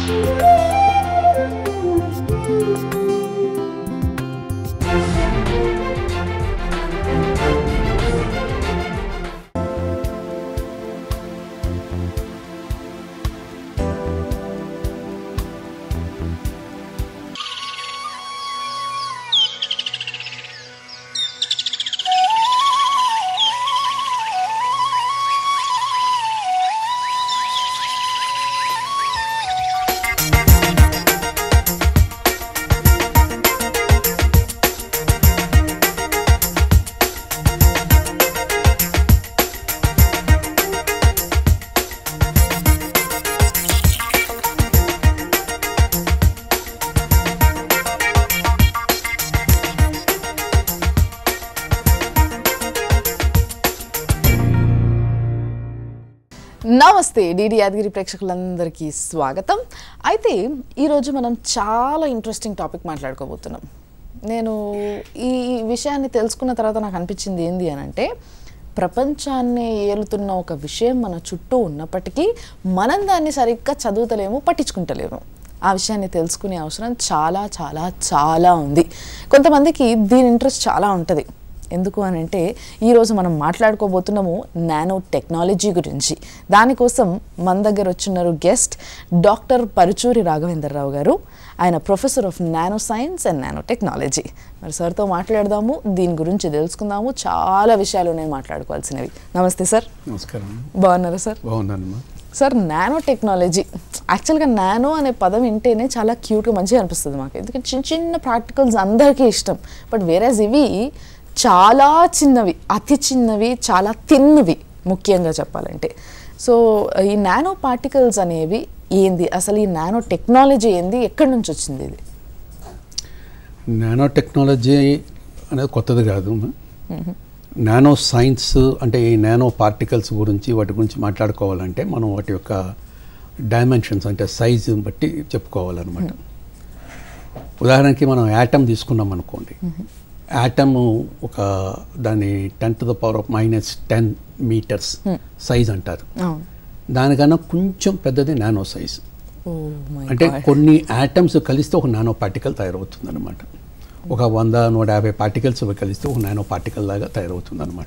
నమస్తే డిడి యాదగిరి ప్రేక్షకులందరికీ స్వాగతం అయితే ఈరోజు మనం చాలా ఇంట్రెస్టింగ్ టాపిక్ మాట్లాడుకోబోతున్నాం నేను ఈ విషయాన్ని తెలుసుకున్న తర్వాత నాకు అనిపించింది ఏంది అని అంటే ప్రపంచాన్ని ఏలుతున్న ఒక విషయం మన చుట్టూ ఉన్నప్పటికీ మనం దాన్ని సరిగ్గా చదువుతలేము పట్టించుకుంటలేము ఆ విషయాన్ని తెలుసుకునే అవసరం చాలా చాలా చాలా ఉంది కొంతమందికి దీని ఇంట్రెస్ట్ చాలా ఉంటుంది ఎందుకు అని అంటే ఈరోజు మనం మాట్లాడుకోబోతున్నాము నానో టెక్నాలజీ గురించి దానికోసం మన దగ్గర వచ్చినారు గెస్ట్ డాక్టర్ పరుచూరి రాఘవేంద్రరావు గారు ఆయన professor of nano science and nano technology మరి సార్తో మాట్లాడదాము దీని గురించి తెలుసుకుందాము చాలా విషయాలు నేను మాట్లాడుకోవాల్సినవి నమస్తే సార్ నమస్కారం బాగున్నారా సార్ బాగున్నానమ్మా సార్ నానో టెక్నాలజీ యాక్చువల్గా నానో అనే పదం వింటేనే చాలా క్యూట్గా మంచిగా అనిపిస్తుంది మాకు ఎందుకంటే చిన్న చిన్న ప్రాక్టికల్స్ అందరికీ ఇష్టం బట్ వేరేజ్ ఇవి చాలా చిన్నవి అతి చిన్నవి చాలా తిన్నవి ముఖ్యంగా చెప్పాలంటే సో ఈ నానో పార్టికల్స్ అనేవి ఏంది అసలు ఈ నానో టెక్నాలజీ ఏంది ఎక్కడి నుంచి వచ్చింది ఇది నానో టెక్నాలజీ అనేది కొత్తది కాదు నానో సైన్స్ అంటే ఈ నానో పార్టికల్స్ గురించి వాటి గురించి మాట్లాడుకోవాలంటే మనం వాటి యొక్క డైమెన్షన్స్ అంటే సైజు బట్టి చెప్పుకోవాలన్నమాట ఉదాహరణకి మనం యాటమ్ తీసుకున్నాం అనుకోండి యాటమ్ ఒక దాని ten to the power of minus ten metres size అంటారు అవును దానికన్నా కొంచెం పెద్దది నానో సైజ్ ఓ మై అంటే కొన్ని యాటమ్స్ కలిస్తే ఒక నానో పార్టికల్ తయారవుతుంది అనమాట ఒక వంద నూట యాభై పార్టికల్స్ కలిస్తే ఒక నానో పార్టికల్ లాగా తయారవుతుంది అనమాట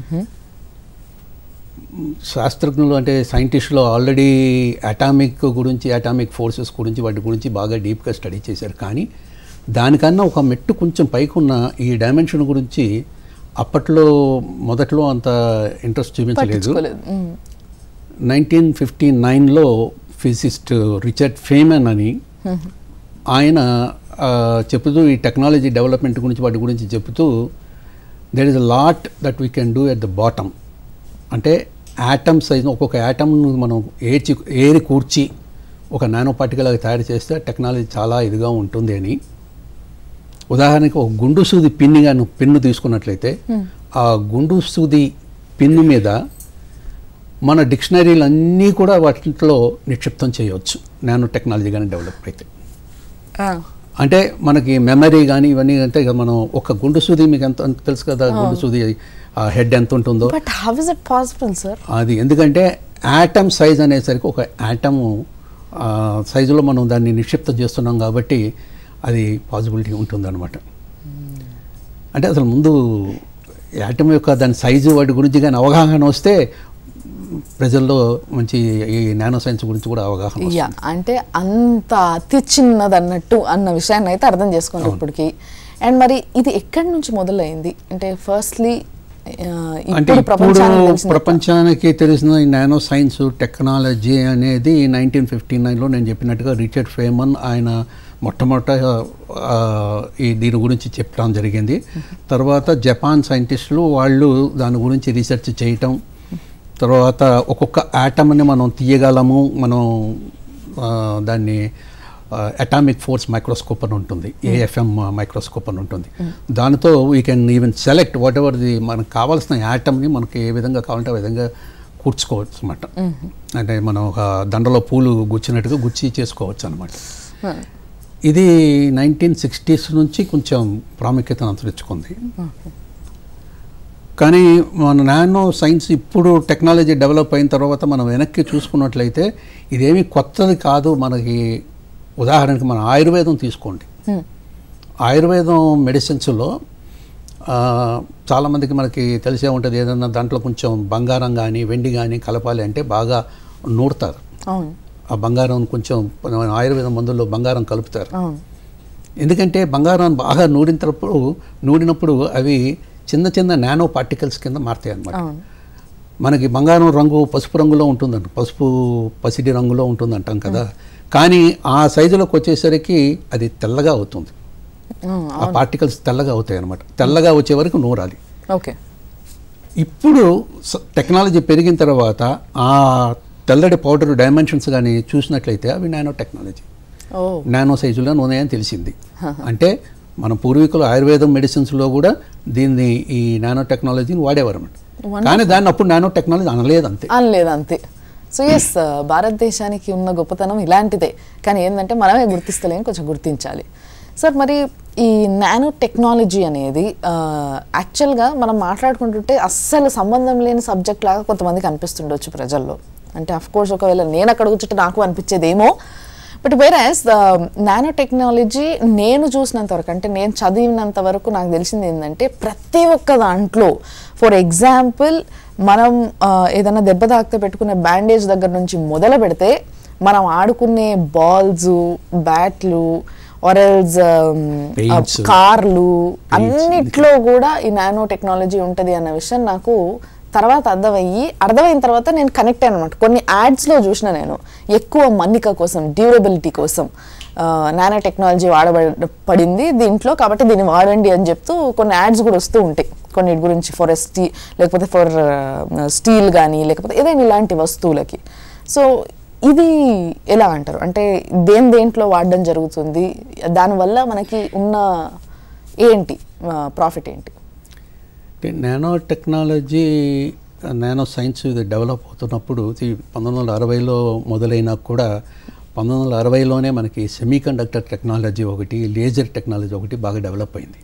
శాస్త్రజ్ఞులు అంటే సైంటిస్టులు ఆల్రెడీ అటామిక్ గురించి అటామిక్ ఫోర్సెస్ గురించి వాటి గురించి బాగా డీప్గా స్టడీ చేశారు కానీ దానికన్నా ఒక మెట్టు కొంచెం పైకి ఉన్న ఈ డైమెన్షన్ గురించి అప్పట్లో మొదట్లో అంత ఇంట్రెస్ట్ చూపించలేదు పట్టించుకోలేదు మ్మ్. నైన్టీన్ ఫిఫ్టీ నైన్లో ఫిజిసిస్ట్ రిచర్డ్ ఫేమన్ అని ఆయన ఆ, చెబుతూ ఈ టెక్నాలజీ డెవలప్మెంట్ గురించి వాటి గురించి చెబుతూ there is a lot that we can do at the bottom అంటే యాటమ్ సైజ్ ఒక్కొక్క యాటమ్ను మనం ఏర్చి ఏరి కూర్చి ఒక నానో పార్టికల్ తయారు చేస్తే టెక్నాలజీ చాలా ఇదిగా ఉంటుంది అని ఉదాహరణకి ఒక గుండు సూది పిన్నిగా నువ్వు పిన్ను తీసుకున్నట్లయితే ఆ గుండు సూది పిన్ను మీద మన డిక్షనరీలు అన్నీ కూడా వాటిలో నిక్షిప్తం చేయవచ్చు నానో టెక్నాలజీ కానీ డెవలప్ అయితే ఆ, అంటే మనకి మెమరీ కానీ ఇవన్నీ అంటే ఇక మనం ఒక గుండు సూది మీకు ఎంత అంత తెలుసు కదా గుండు సూది హెడ్ ఎంత ఉంటుందో but how is it possible sir అది ఎందుకంటే యాటమ్ సైజ్ అనేసరికి ఒక యాటమ్ సైజులో మనం దాన్ని నిక్షిప్తం చేస్తున్నాం కాబట్టి అది పాసిబిలిటీ ఉంటుందన్నమాట అంటే అసలు ముందు యాటమ్ యొక్క దాని సైజు వాటి గురించి కానీ అవగాహన వస్తే ప్రజల్లో మంచి ఈ నానో సైన్స్ గురించి కూడా అవగాహన వస్తుంది. యా అంటే అంత అతి చిన్నది అన్నట్టు అన్న విషయాన్ని అయితే అర్థం చేసుకోండి ఇప్పటికి అండ్ మరి ఇది ఎక్కడి నుంచి మొదలైంది అంటే ఫస్ట్లీ అంటే ఇప్పుడు ఇప్పుడు ప్రపంచానికి తెలిసిన ప్రపంచానికి తెలిసిన ఈ నానో సైన్స్ టెక్నాలజీ అనేది నైన్టీన్ ఫిఫ్టీ నైన్లో నేను చెప్పినట్టుగా రిచర్డ్ ఫేమన్ ఆయన మొట్టమొదట ఆ, ఈ దీని గురించి చెప్పడం జరిగింది తర్వాత జపాన్ సైంటిస్టులు వాళ్ళు దాని గురించి రీసెర్చ్ చేయటం తర్వాత ఒక్కొక్క యాటమ్ని మనం తీయగలము మనం ఆ, దాన్ని అటామిక్ ఫోర్స్ మైక్రోస్కోప్ అని ఉంటుంది ఏఎఫ్ఎం మైక్రోస్కోప్ అని ఉంటుంది దానితో we can even select whatever the మనకు కావాల్సిన యాటమ్ని మనకి ఏ విధంగా కావాలంటే ఆ విధంగా కూర్చుకోవచ్చు అనమాట అంటే మనం ఒక దండలో పూలు గుచ్చినట్టుగా గుచ్చి చేసుకోవచ్చు అనమాట ఇది నైన్టీన్ సిక్స్టీస్ నుంచి కొంచెం ప్రాముఖ్యతను అంతరించుకుంది కానీ మన నానో సైన్స్ ఇప్పుడు టెక్నాలజీ డెవలప్ అయిన తర్వాత మనం వెనక్కి చూసుకున్నట్లయితే ఇదేమి కొత్తది కాదు మనకి ఉదాహరణకి మన ఆయుర్వేదం తీసుకోండి హ్మ్. ఆయుర్వేదం మెడిసిన్స్లో ఆ, చాలామందికి మనకి తెలిసే ఉంటుంది ఏదన్నా దాంట్లో కొంచెం బంగారం కానీ వెండి కానీ కలపాలి అంటే బాగా నూడతారు అవును ఆ బంగారం కొంచెం మన ఆయుర్వేదం మందుల్లో బంగారం కలుపుతారు అవును ఎందుకంటే బంగారం బాగా నూడినప్పుడు నూడినప్పుడు అవి చిన్న చిన్న నానో పార్టికల్స్ కింద మారుతాయి అన్నమాట అవును మనకి బంగారం రంగు పసుపు రంగులో ఉంటుందంట పసుపు పసిడి రంగులో ఉంటుందంటాం కదా కానీ ఆ సైజులోకి వచ్చేసరికి అది తెల్లగా అవుతుంది అవును. ఆ పార్టికల్స్ తెల్లగా అవుతాయి అన్నమాట తెల్లగా వచ్చే వరకు నూరాలి ఓకే ఇప్పుడు స- టెక్నాలజీ పెరిగిన తర్వాత ఆ తెల్లటి పౌడర్ డైమెన్షన్స్ కానీ చూసినట్లయితే అవి నానో టెక్నాలజీ ఓ నానో సైజులో ఉన్నాయని తెలిసింది అంటే మన పూర్వీకులు ఆయుర్వేదం మెడిసిన్స్లో కూడా దీన్ని ఈ నానో టెక్నాలజీని వాడేవారు అన్నమాట కానీ దాన్ని అప్పుడు నానో టెక్నాలజీ అనలేదు అంతే అనలేదు అంతే సో ఎస్ భారతదేశానికి ఉన్న గొప్పతనం ఇలాంటిదే కానీ ఏంటంటే మనమే గుర్తిస్తలేం కొంచెం గుర్తించాలి సార్ మరి ఈ నానో టెక్నాలజీ అనేది యాక్చువల్గా మనం మాట్లాడుకుంటుంటే అస్సలు సంబంధం లేని సబ్జెక్ట్ లాగా కొంతమందికి అనిపిస్తుండొచ్చు ప్రజల్లో అంటే అఫ్ కోర్స్ ఒకవేళ నేను అక్కడ కూర్చుంటే నాకు అనిపించేదేమో బట్ వేరేస్ నానో టెక్నాలజీ నేను చూసినంత వరకు అంటే నేను చదివినంత వరకు నాకు తెలిసింది ఏంటంటే ప్రతి ఒక్క దాంట్లో ఫర్ ఎగ్జాంపుల్ మనం ఆ, ఏదైనా దెబ్బ తాకితే పెట్టుకునే బ్యాండేజ్ దగ్గర నుంచి మొదలు పెడితే మనం ఆడుకునే బాల్స్ బ్యాట్లు ఆరెల్స్ Paints. కార్లు అన్నిట్లో కూడా ఈ నానో టెక్నాలజీ ఉంటుంది అన్న విషయం నాకు తర్వాత అర్థమయ్యి అర్థమైన తర్వాత నేను కనెక్ట్ అయ్యాను అనమాట కొన్ని యాడ్స్లో చూసిన నేను ఎక్కువ మన్నిక కోసం డ్యూరబిలిటీ కోసం నానో టెక్నాలజీ వాడబడి పడింది దీంట్లో కాబట్టి దీన్ని వాడండి అని చెప్తూ కొన్ని యాడ్స్ కూడా వస్తూ ఉంటాయి కొన్నిటి గురించి ఫర్ స్టీ లేకపోతే ఫర్ స్టీల్ కానీ లేకపోతే ఏదైనా ఇలాంటి వస్తువులకి సో ఇది ఎలా అంటారు అంటే దేని దేంట్లో వాడడం జరుగుతుంది దానివల్ల మనకి ఉన్న ఏంటి ప్రాఫిట్ ఏంటి అంటే నానో టెక్నాలజీ నానో సైన్స్ ఇది డెవలప్ అవుతున్నప్పుడు ఇది పంతొమ్మిది వందల అరవైలో మొదలైనా కూడా పంతొమ్మిది వందల అరవైలోనే మనకి సెమీ కండక్టర్ టెక్నాలజీ ఒకటి లేజర్ టెక్నాలజీ ఒకటి బాగా డెవలప్ అయింది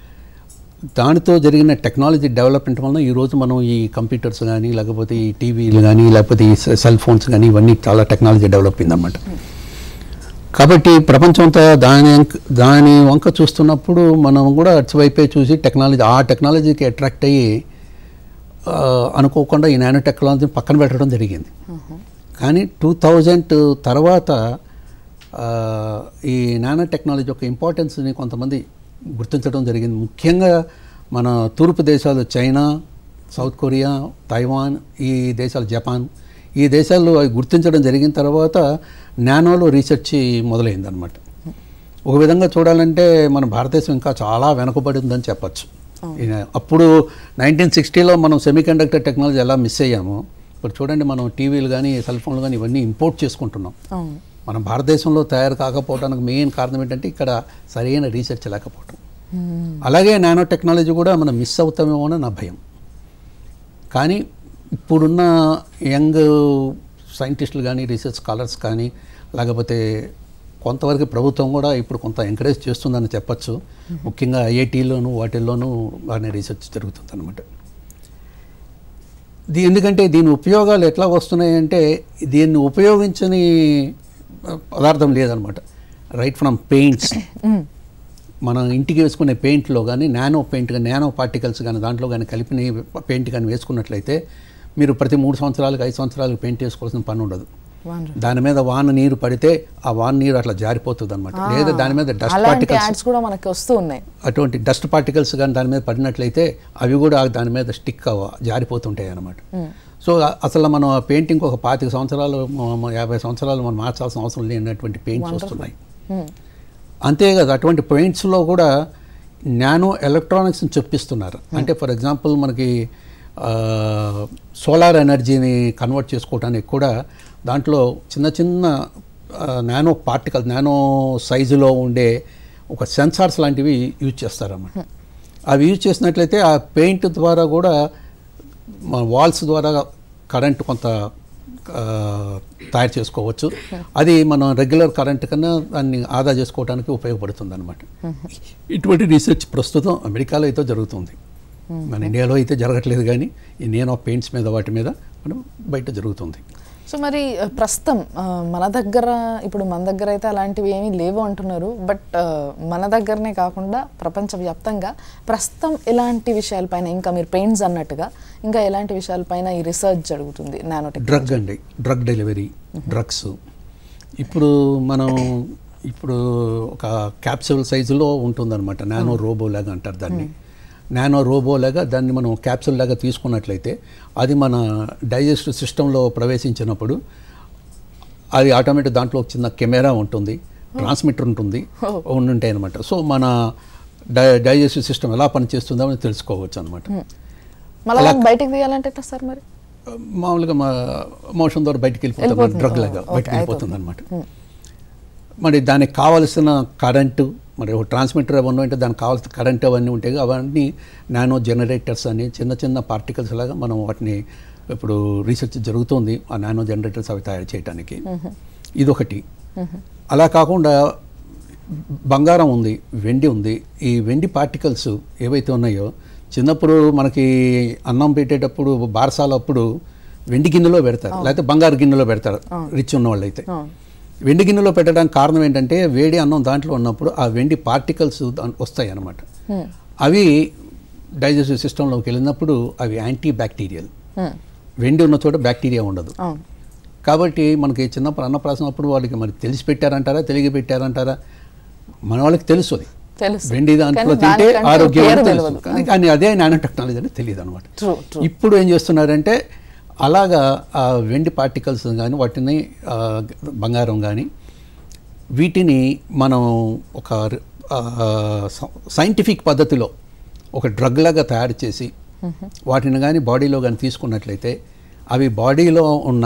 దానితో జరిగిన టెక్నాలజీ డెవలప్మెంట్ వలన ఈరోజు మనం ఈ కంప్యూటర్స్ కానీ లేకపోతే ఈ టీవీలు కానీ లేకపోతే ఈ సెల్ ఫోన్స్ కానీ ఇవన్నీ చాలా టెక్నాలజీ డెవలప్ అయిందన్నమాట కాబట్టి ప్రపంచం అంతా దాని వంక- దాని వంక చూస్తున్నప్పుడు మనం కూడా అటువైపే చూసి టెక్నాలజీ ఆ టెక్నాలజీకి అట్రాక్ట్ అయ్యి ఆ, అనుకోకుండా ఈ నానో టెక్నాలజీ పక్కన పెట్టడం జరిగింది కానీ టూ థౌజండ్ తర్వాత ఆ, ఈ నానో టెక్నాలజీ యొక్క ఇంపార్టెన్స్ని కొంతమంది గుర్తించడం జరిగింది ముఖ్యంగా మన తూర్పు దేశాలు చైనా సౌత్ కొరియా తైవాన్ ఈ దేశాలు జపాన్ ఈ దేశాల్లో అవి గుర్తించడం జరిగిన తర్వాత నానోలో రీసెర్చ్ మొదలైందనమాట ఒక విధంగా చూడాలంటే మన భారతదేశం ఇంకా చాలా వెనుకబడి ఉందని చెప్పచ్చు ఈ- అప్పుడు నైన్టీన్ సిక్స్టీలో మనం సెమీ కండక్టర్ టెక్నాలజీ ఎలా మిస్ అయ్యామో ఇప్పుడు చూడండి మనం టీవీలు కానీ సెల్ ఫోన్లు కానీ ఇవన్నీ ఇంపోర్ట్ చేసుకుంటున్నాం అవును మన భారతదేశంలో తయారు కాకపోవడానికి మెయిన్ కారణం ఏంటంటే ఇక్కడ సరైన రీసెర్చ్ లేకపోవటం అలాగే నానో టెక్నాలజీ కూడా మనం మిస్ అవుతామేమో అని నా భయం కానీ ఇప్పుడున్న యంగ్ సైంటిస్టులు కానీ రీసెర్చ్ స్కాలర్స్ కానీ లేకపోతే కొంతవరకు ప్రభుత్వం కూడా ఇప్పుడు కొంత ఎంకరేజ్ చేస్తుందని చెప్పచ్చు ముఖ్యంగా ఐఐటీలోను వాటిల్లోనూ బాగానే రీసెర్చ్ జరుగుతుంది అనమాట దీ ఎందుకంటే దీని ఉపయోగాలు ఎట్లా వస్తున్నాయంటే దీన్ని ఉపయోగించని పదార్థం లేదనమాట రైట్ ఫ్రమ్ పెయింట్స్ మనం ఇంటికి వేసుకునే పెయింట్లో కానీ నానో పెయింట్ కానీ నానో పార్టికల్స్ కానీ దాంట్లో కానీ కలిపిన పెయింట్ కానీ వేసుకున్నట్లయితే మీరు ప్రతి మూడు సంవత్సరాలకు ఐదు సంవత్సరాలకు పెయింట్ వేసుకోవాల్సిన పని ఉండదు Wonderful. దాని మీద వాన నీరు పడితే ఆ వాన నీరు అట్లా జారిపోతుంది అనమాట లేదా దాని మీద డస్ట్ అలాంటి పార్టికల్స్ యాడ్స్ కూడా మనకి వస్తూ ఉన్నాయి అటువంటి డస్ట్ పార్టికల్స్ కానీ దాని మీద పడినట్లయితే అవి కూడా దాని మీద స్టిక్ అవ జారిపోతుంటాయి అన్నమాట సో అ- అసలు మనం ఆ పెయింటింగ్ ఒక పాతిక సంవత్సరాలు మ- మ- యాభై సంవత్సరాలు మనం మార్చాల్సిన అవసరం లేనటువంటి పెయింట్స్ వస్తున్నాయి అంతేకాదు అటువంటి పెయింట్స్లో కూడా నానో ఎలక్ట్రానిక్స్ని చొప్పిస్తున్నారు అంటే ఫర్ ఎగ్జాంపుల్ మనకి సోలార్ ఎనర్జీని కన్వర్ట్ చేసుకోవడానికి కూడా దాంట్లో చిన్న చిన్న నానో పార్టికల్ నానో సైజులో ఉండే ఒక సెన్సార్స్ లాంటివి యూజ్ చేస్తారన్నమాట అవి యూజ్ చేసినట్లయితే ఆ పెయింట్ ద్వారా కూడా వాల్స్ ద్వారా కరెంట్ కొంత ఆ, తయారు చేసుకోవచ్చు అది మనం రెగ్యులర్ కరెంట్ కన్నా దాన్ని ఆదా చేసుకోవడానికి ఉపయోగపడుతుంది అనమాట ఇటువంటి రీసెర్చ్ ప్రస్తుతం అమెరికాలో అయితే జరుగుతుంది మన ఇండియాలో అయితే జరగట్లేదు కానీ ఈ నేన్ ఆఫ్ పెయింట్స్ మీద వాటి మీద మనం బయట జరుగుతుంది సో మరి ఆ, ప్రస్తుతం ఆ, మన దగ్గర ఇప్పుడు మన దగ్గర అయితే అలాంటివి ఏమీ లేవు అంటున్నారు బట్ ఆ, మన దగ్గరనే కాకుండా ప్రపంచవ్యాప్తంగా ప్రస్తుతం ఎలాంటి విషయాలపైన ఇంకా మీరు పెయింట్స్ అన్నట్టుగా ఇంకా ఎలాంటి విషయాలపైన ఈ రీసెర్చ్ జరుగుతుంది నానోటెక్ డ్రగ్ అండి డ్రగ్ డెలివరీ డ్రగ్స్ ఇప్పుడు మనం ఇప్పుడు ఒక క్యాప్సూల్ సైజులో ఉంటుందన్నమాట నానో రోబో లాగా అంటారు దాన్ని నానో రోబో లాగా దాన్ని మనం క్యాప్సూల్ లాగా తీసుకున్నట్లయితే అది మన డైజెస్టివ్ సిస్టంలో ప్రవేశించినప్పుడు అది ఆటోమేటిక్ దాంట్లో ఒక చిన్న కెమెరా ఉంటుంది ట్రాన్స్మిటర్ ఉంటుంది ఉంటాయి అనమాట సో మన డై డైజెస్టివ్ సిస్టమ్ ఎలా పనిచేస్తుందో అని తెలుసుకోవచ్చు అనమాట మళ్ళీ దాన్ని బయటకు తీయాలంటే ఎట్లా సార్ మరి మామూలుగా మా మోషన్ ద్వారా బయటికి వెళ్ళిపోతుంది వెళ్ళిపోతుంది. డ్రగ్ లాగా ఓకే, బయటికి అయిపోతుంది. వెళ్ళిపోతుంది అనమాట మరి దానికి కావలసిన కరెంటు మరి ఒక ట్రాన్స్మిటర్ అవన్నీ ఉంటే దానికి కావాల్సిన కరెంట్ అవన్నీ ఉంటాయి అవన్నీ నానో జనరేటర్స్ అని చిన్న చిన్న పార్టికల్స్ లాగా మనం వాటిని ఇప్పుడు రీసెర్చ్ జరుగుతుంది ఆ నానో జనరేటర్స్ అవి తయారు చేయడానికి ఇదొకటి అలా కాకుండా బంగారం ఉంది వెండి ఉంది ఈ వెండి పార్టికల్స్ ఏవైతే ఉన్నాయో చిన్నప్పుడు మనకి అన్నం పెట్టేటప్పుడు బారసాల అప్పుడు వెండి గిన్నెలో పెడతారు లేకపోతే బంగారు గిన్నెలో పెడతారు రిచ్ ఉన్న వాళ్ళైతే అవును. వెండి గిన్నెలో పెట్టడానికి కారణం ఏంటంటే వేడి అన్నం దాంట్లో ఉన్నప్పుడు ఆ వెండి పార్టికల్స్ వస్తాయి అన్నమాట అవి డైజెస్టివ్ సిస్టంలోకి వెళ్ళినప్పుడు అవి యాంటీ బ్యాక్టీరియల్ Hmm. వెండి ఉన్న చోట బ్యాక్టీరియా ఉండదు అవును కాబట్టి మనకి చిన్నప్పుడు అన్నప్రాసం అప్పుడు వాళ్ళకి మరి తెలిసి పెట్టారంటారా తెలియ పెట్టారంటారా మన వాళ్ళకి తెలుసు అది తెలుసు వెండి దాంట్లో కానీ తింటే దానికంటే ఆరోగ్యం పేరు అని తెలుసు తెలియదు. కానీ కానీ అదే నానో టెక్నాలజీ అని తెలియదు అనమాట ట్రూ ట్రూ ఇప్పుడు ఏం చేస్తున్నారంటే అలాగా ఆ వెండి పార్టికల్స్ కానీ వాటిని ఆ, బంగారం కానీ వీటిని మనం ఒక సైంటిఫిక్ పద్ధతిలో ఒక డ్రగ్ లాగా తయారు చేసి వాటిని కానీ బాడీలో కానీ తీసుకున్నట్లయితే అవి బాడీలో ఉన్న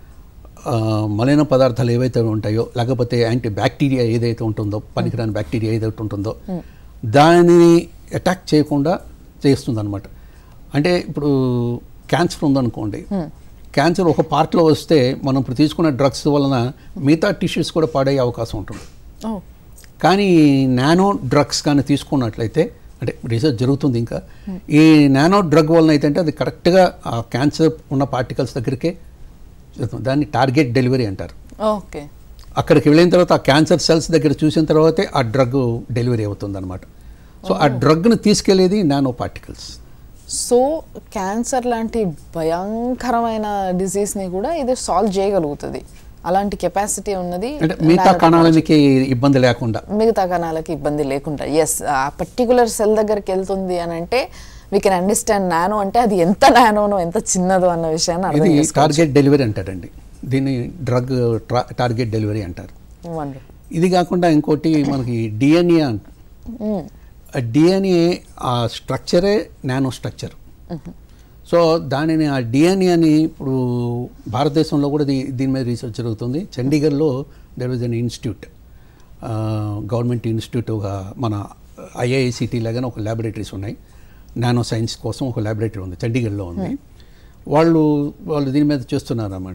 ఆ, మలిన పదార్థాలు ఏవైతే ఉంటాయో లేకపోతే యాంటీ బ్యాక్టీరియా ఏదైతే ఉంటుందో పనికిరాని బ్యాక్టీరియా ఏదైతే ఉంటుందో దానిని అటాక్ చేయకుండా చేస్తుంది అనమాట అంటే ఇప్పుడు క్యాన్సర్ ఉందనుకోండి క్యాన్సర్ ఒక పార్ట్లో వస్తే మనం ఇప్పుడు తీసుకున్న డ్రగ్స్ వలన మిగతా టిష్యూస్ కూడా పాడయ్యే అవకాశం ఉంటుంది ఓ కానీ నానో డ్రగ్స్ కానీ తీసుకున్నట్లయితే అంటే రీసెర్చ్ జరుగుతుంది ఇంకా ఈ నానో డ్రగ్ వలన అయితే అంటే అది కరెక్ట్గా ఆ క్యాన్సర్ ఉన్న పార్టికల్స్ దగ్గరికే చేస్తుంది. దాన్ని టార్గెట్ డెలివరీ అంటారు ఓకే అక్కడికి వెళ్ళిన తర్వాత ఆ క్యాన్సర్ సెల్స్ దగ్గర చూసిన తర్వాతే ఆ డ్రగ్ డెలివరీ అవుతుంది అనమాట సో ఆ డ్రగ్ను తీసుకెళ్లేది నానో పార్టికల్స్ సో క్యాన్సర్ లాంటి భయంకరమైన డిసీజ్ని కూడా ఇది సాల్వ్ చేయగలుగుతుంది అలాంటి కెపాసిటీ ఉన్నది అంటే మిగతా కణాలకి ఇబ్బంది లేకుండా మిగతా కణాలకి ఇబ్బంది లేకుండా ఎస్ ఆ పర్టికులర్ సెల్ దగ్గరికి వెళ్తుంది అని అంటే వీ కెన్ అండర్స్టాండ్ నానో అంటే అది ఎంత నానోనో ఎంత చిన్నదో అన్న విషయాన్ని అర్థం ఇది చేసుకోవచ్చు టార్గెట్ డెలివరీ అంటారండి దీన్ని డ్రగ్ టార్గెట్ డెలివరీ అంటారు Wonderful. ఇది కాకుండా ఇంకోటి మనకి డిఎన్ఏ అంట Mm. ఆ డిఎన్ఏ ఆ స్ట్రక్చరే నానో స్ట్రక్చర్ సో దానిని ఆ డిఎన్ఏని ఇప్పుడు భారతదేశంలో కూడా దీ దీని మీద రీసెర్చ్ జరుగుతుంది చండీగఢ్లో there was an institute government institute ఒక మన ఐఐఐసిటీ లాగానే ఒక ల్యాబొరేటరీస్ ఉన్నాయి నానో సైన్స్ కోసం ఒక ల్యాబొరేటరీ ఉంది చండీగఢ్లో ఉంది వాళ్ళు వాళ్ళు దీని మీద చేస్తున్నారు అన్నమాట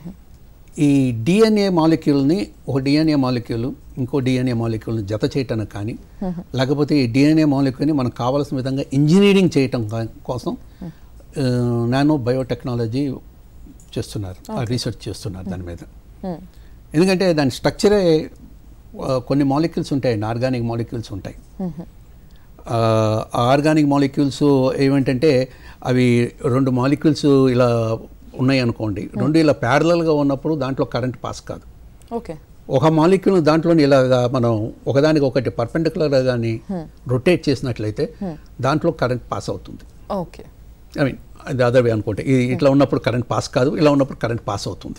ఈ డిఎన్ఏ మాలిక్యూల్ని ఒక డిఎన్ఏ మాలిక్యూల్ ఇంకో డిఎన్ఏ మాలిక్యూల్ని జత చేయటానికి కానీ లేకపోతే ఈ డిఎన్ఏ మాలిక్యూల్ని మనకు కావాల్సిన విధంగా ఇంజనీరింగ్ చేయటం కా- కోసం నానో బయోటెక్నాలజీ చేస్తున్నారు రీసెర్చ్ చేస్తున్నారు దాని మీద Hmm. ఎందుకంటే దాని స్ట్రక్చరే ఆ, కొన్ని మాలిక్యూల్స్ ఉంటాయి ఆర్గానిక్ మాలిక్యూల్స్ ఉంటాయి ఆ ఆర్గానిక్ మాలిక్యూల్స్ ఏమిటంటే అవి రెండు మాలిక్యూల్స్ ఇలా ఉన్నాయి అనుకోండి రెండు ఇలా ప్యారలల్గా ఉన్నప్పుడు దాంట్లో కరెంట్ పాస్ కాదు ఓకే ఒక మాలిక్యూల్ దాంట్లో ఇలాగా మనం ఒకదానికి ఒకటి పర్పెండికులర్గా కానీ రొటేట్ చేసినట్లయితే దాంట్లో కరెంట్ పాస్ అవుతుంది ఓకే ఐ మీన్ అది అదర్ వే అనుకోండి ఇది ఇట్లా ఉన్నప్పుడు కరెంట్ పాస్ కాదు ఇలా ఉన్నప్పుడు కరెంట్ పాస్ అవుతుంది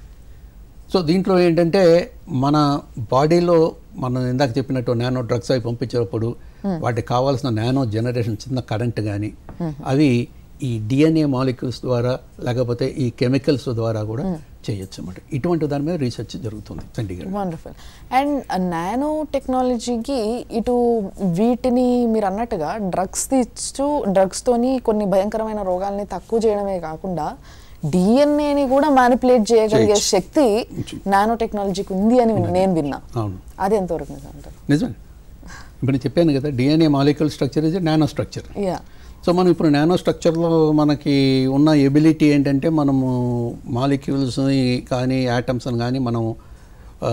సో దీంట్లో ఏంటంటే మన బాడీలో మనం ఇందాక చెప్పినట్టు నానో డ్రగ్స్ అవి పంపించేటప్పుడు వాటికి కావాల్సిన నానో జనరేషన్ చిన్న కరెంట్ కానీ అవి ఈ డిఎన్ఏ మాలిక్యూల్స్ ద్వారా లేకపోతే ఈ కెమికల్స్ ద్వారా కూడా చేయొచ్చు అన్నమాట ఇటువంటి దాని మీద రీసెర్చ్ జరుగుతుంది చండీగఢ్ వండర్ఫుల్ అండ్ నానో టెక్నాలజీకి ఇటు వీటిని మీరు అన్నట్టుగా డ్రగ్స్ తీస్తూ డ్రగ్స్తోని కొన్ని భయంకరమైన రోగాల్ని తక్కువ చేయడమే కాకుండా డిఎన్ఏని కూడా మ్యానిపులేట్ చేయగలిగే చేయొచ్చు. శక్తి నానో టెక్నాలజీకి ఉంది అని నేను విన్నా అవును అది ఎంతవరకు నిజం అంటారు నిజమే ఇప్పుడు నేను చెప్పాను కదా DNA molecule structure is nano structure yeah so మనం ఇప్పుడు నానో స్ట్రక్చర్లో మనకి ఉన్న ఎబిలిటీ ఏంటంటే మనము మాలిక్యూల్స్ని కానీ యాటమ్స్ని కానీ మనం ఆ,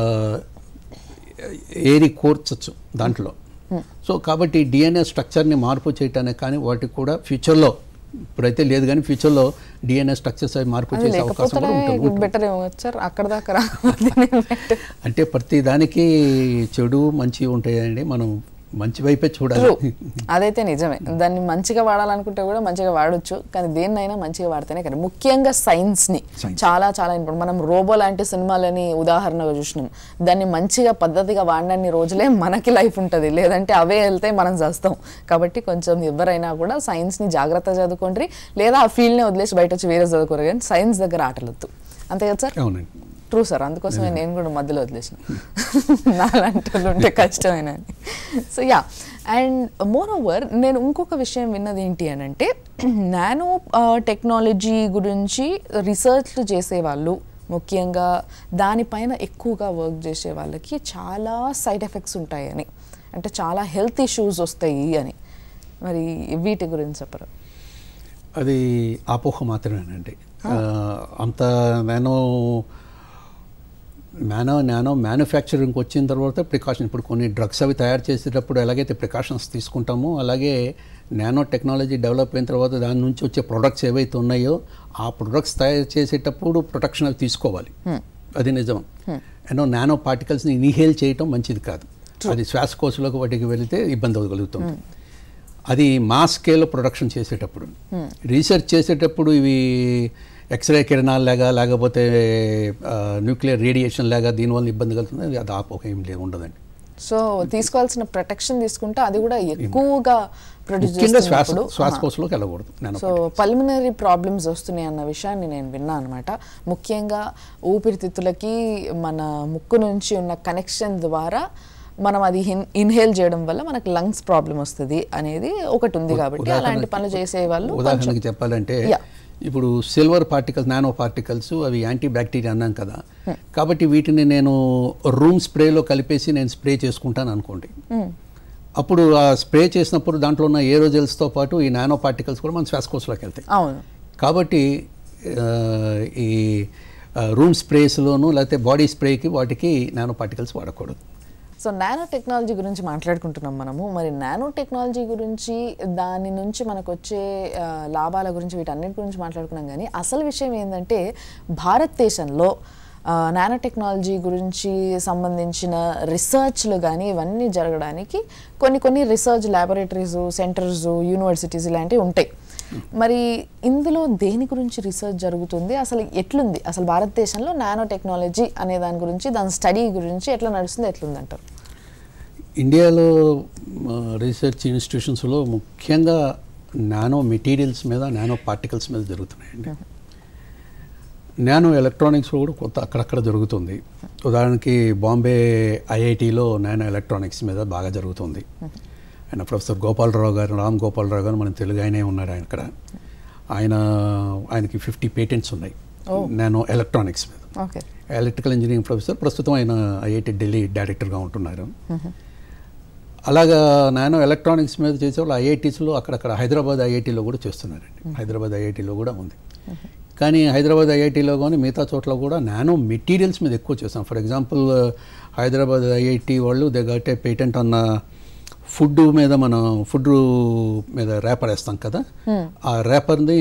ఏరి కోర్చచ్చు దాంట్లో సో కాబట్టి డిఎన్ఏ స్ట్రక్చర్ని మార్పు చేయటానికి కానీ వాటికి కూడా ఫ్యూచర్లో ఇప్పుడైతే లేదు కానీ ఫ్యూచర్లో డిఎన్ఏ స్ట్రక్చర్స్ అవి మార్పు అది చేసే అవకాశం కూడా ఉంటుంది లేకపోతే బెటర్ ఏమో సార్ అక్కడ దాకా రావాలి అంటే ప్రతి దానికి చెడు మంచి ఉంటాయండి మనం మంచి వైపే చూడాలి ట్రూ అదైతే నిజమే దాన్ని మంచిగా వాడాలనుకుంటే కూడా మంచిగా వాడొచ్చు కానీ దేన్నైనా మంచిగా వాడితేనే కానీ ముఖ్యంగా సైన్స్ ని Science. చాలా చాలా ఇంపార్టెంట్ మనం రోబో లాంటి సినిమాలని ఉదాహరణగా చూసినాం దాన్ని మంచిగా పద్ధతిగా వాడినన్ని రోజులే మనకి లైఫ్ ఉంటుంది లేదంటే అవే వెళ్తే మనం చేస్తాం కాబట్టి కొంచెం ఎవరైనా కూడా సైన్స్ ని జాగ్రత్త చదువుకోండి లేదా ఆ ఫీల్డ్ ని వదిలేసి బయట వచ్చి వేరే చదువుకోరు కానీ సైన్స్ దగ్గర ఆటలొద్దు అంతే కదా సార్ అవునండి ట్రూ సార్ అందుకోసమే నేను కూడా మధ్యలో వదిలేసిన నాలాంటి వాళ్ళు ఉంటే కష్టమైన so yeah and moreover నేను ఇంకొక విషయం విన్నది ఏంటి అని అంటే నానో టెక్నాలజీ గురించి రీసెర్చ్లు చేసేవాళ్ళు ముఖ్యంగా దానిపైన ఎక్కువగా వర్క్ చేసే వాళ్ళకి చాలా సైడ్ ఎఫెక్ట్స్ ఉంటాయని అంటే చాలా హెల్త్ ఇష్యూస్ వస్తాయి అని మరి వీటి గురించి చెప్పరు అది అపోహ మాత్రమేనండి ఆ, అంత నేను నానో నానో మ్యానుఫ్యాక్చరింగ్కి వచ్చిన తర్వాత ప్రికాషన్ ఇప్పుడు కొన్ని డ్రగ్స్ అవి తయారు చేసేటప్పుడు ఎలాగైతే ప్రికాషన్స్ తీసుకుంటామో అలాగే నానో టెక్నాలజీ డెవలప్ అయిన తర్వాత దాని నుంచి వచ్చే ప్రొడక్ట్స్ ఏవైతే ఉన్నాయో ఆ ప్రొడక్ట్స్ తయారు చేసేటప్పుడు ప్రొటెక్షన్ అవి తీసుకోవాలి అది నిజం ఎన్నో నానో పార్టికల్స్ని ఇన్హేల్ చేయటం మంచిది కాదు అది శ్వాసకోశలోకి వాటికి వెళితే ఇబ్బంది కలుగుతుంది అది మా స్కేల్లో ప్రొడక్షన్ చేసేటప్పుడు రీసెర్చ్ చేసేటప్పుడు ఇవి ఎక్స్రే కిరణాలు లాగా లేకపోతే న్యూక్లియర్ రేడియేషన్ లాగా దీనివల్ల ఇబ్బంది కలుగుతుంది అది అది ఆపోక ఏం లేదు ఉండదండి సో తీసుకోవాల్సిన ప్రొటెక్షన్ తీసుకుంటే అది కూడా ఎక్కువగా ప్రొడ్యూస్ ముఖ్యంగా శ్వాస చేస్తున్నప్పుడు శ్వాసకోశలోకి వెళ్ళకూడదు నేను సో పల్మినరీ ప్రాబ్లమ్స్ వస్తున్నాయి అన్న విషయాన్ని నేను విన్నా అనమాట ముఖ్యంగా ఊపిరితిత్తులకి మన ముక్కు నుంచి ఉన్న కనెక్షన్ ద్వారా మనం అది ఇన్హేల్ చేయడం వల్ల మనకు లంగ్స్ ప్రాబ్లం వస్తుంది అనేది ఒకటి ఉంది కాబట్టి అలాంటి పనులు చేసే వాళ్ళు ఉదాహరణకి చెప్పాలంటే Yeah. ఇప్పుడు సిల్వర్ పార్టికల్స్ నానో పార్టికల్స్ అవి యాంటీ బ్యాక్టీరియా అన్నాం కదా కాబట్టి వీటిని నేను రూమ్ స్ప్రేలో కలిపేసి నేను స్ప్రే చేసుకుంటాను అనుకోండి అప్పుడు ఆ స్ప్రే చేసినప్పుడు దాంట్లో ఉన్న ఏరోజెల్స్తో పాటు ఈ నానో పార్టికల్స్ కూడా మన శ్వాసకోశలోకి వెళ్తాయి అవును కాబట్టి ఆ, ఈ రూమ్ స్ప్రేస్లోను లేకపోతే బాడీ స్ప్రేకి వాటికి నానో పార్టికల్స్ వాడకూడదు సో నానో టెక్నాలజీ గురించి మాట్లాడుకుంటున్నాం మనము మరి నానో టెక్నాలజీ గురించి దాని నుంచి మనకు వచ్చే ఆ, లాభాల గురించి వీటన్నిటి గురించి మాట్లాడుకున్నాం కానీ అసలు విషయం ఏంటంటే భారతదేశంలో ఆ, నానో టెక్నాలజీ గురించి సంబంధించిన రీసెర్చ్లు కానీ ఇవన్నీ జరగడానికి కొన్ని కొన్ని రీసెర్చ్ ల్యాబొరేటరీస్ సెంటర్స్ యూనివర్సిటీస్ ఇలాంటివి ఉంటాయి మరి ఇందులో దేని గురించి రీసెర్చ్ జరుగుతుంది అసలు ఎట్లుంది అసలు భారతదేశంలో నానో టెక్నాలజీ అనే దాని గురించి దాని స్టడీ గురించి ఎట్లా నడుస్తుంది ఎట్లుంది అంటారు ఇండియాలో రీసెర్చ్ ఇన్స్టిట్యూషన్స్లో ముఖ్యంగా నానో మెటీరియల్స్ మీద నానో పార్టికల్స్ మీద జరుగుతున్నాయండి నానో ఎలక్ట్రానిక్స్లో కూడా కొత్త అక్కడక్కడ జరుగుతుంది ఉదాహరణకి బాంబే ఐఐటిలో నానో ఎలక్ట్రానిక్స్ మీద బాగా జరుగుతుంది ఆయన ప్రొఫెసర్ గోపాలరావు గారు రామ్ గోపాలరావు గారు మన తెలుగు ఆయనే ఉన్నారు ఆయన ఇక్కడ ఆయన ఆయనకి ఫిఫ్టీ పేటెంట్స్ ఉన్నాయి నానో ఎలక్ట్రానిక్స్ మీద ఓకే ఎలక్ట్రికల్ ఇంజనీరింగ్ ప్రొఫెసర్ ప్రస్తుతం ఆయన ఐఐటి ఢిల్లీ డైరెక్టర్గా ఉంటున్నారు అలాగా నానో ఎలక్ట్రానిక్స్ మీద చేసే వాళ్ళు ఐఐటీస్లో అక్కడక్కడ హైదరాబాద్ ఐఐటీలో కూడా చేస్తున్నారండి హైదరాబాద్ ఐఐటీలో కూడా ఉంది కానీ హైదరాబాద్ ఐఐటీలో కానీ మిగతా చోట్ల కూడా నానో మెటీరియల్స్ మీద ఎక్కువ చేస్తాం ఫర్ ఎగ్జాంపుల్ హైదరాబాద్ ఐఐటి వాళ్ళు దే గట్ ఏ పేటెంట్ అన్న ఫుడ్ మీద మనం ఫుడ్ మీద ర్యాపర్ వేస్తాం కదా ఆ ర్యాపర్ని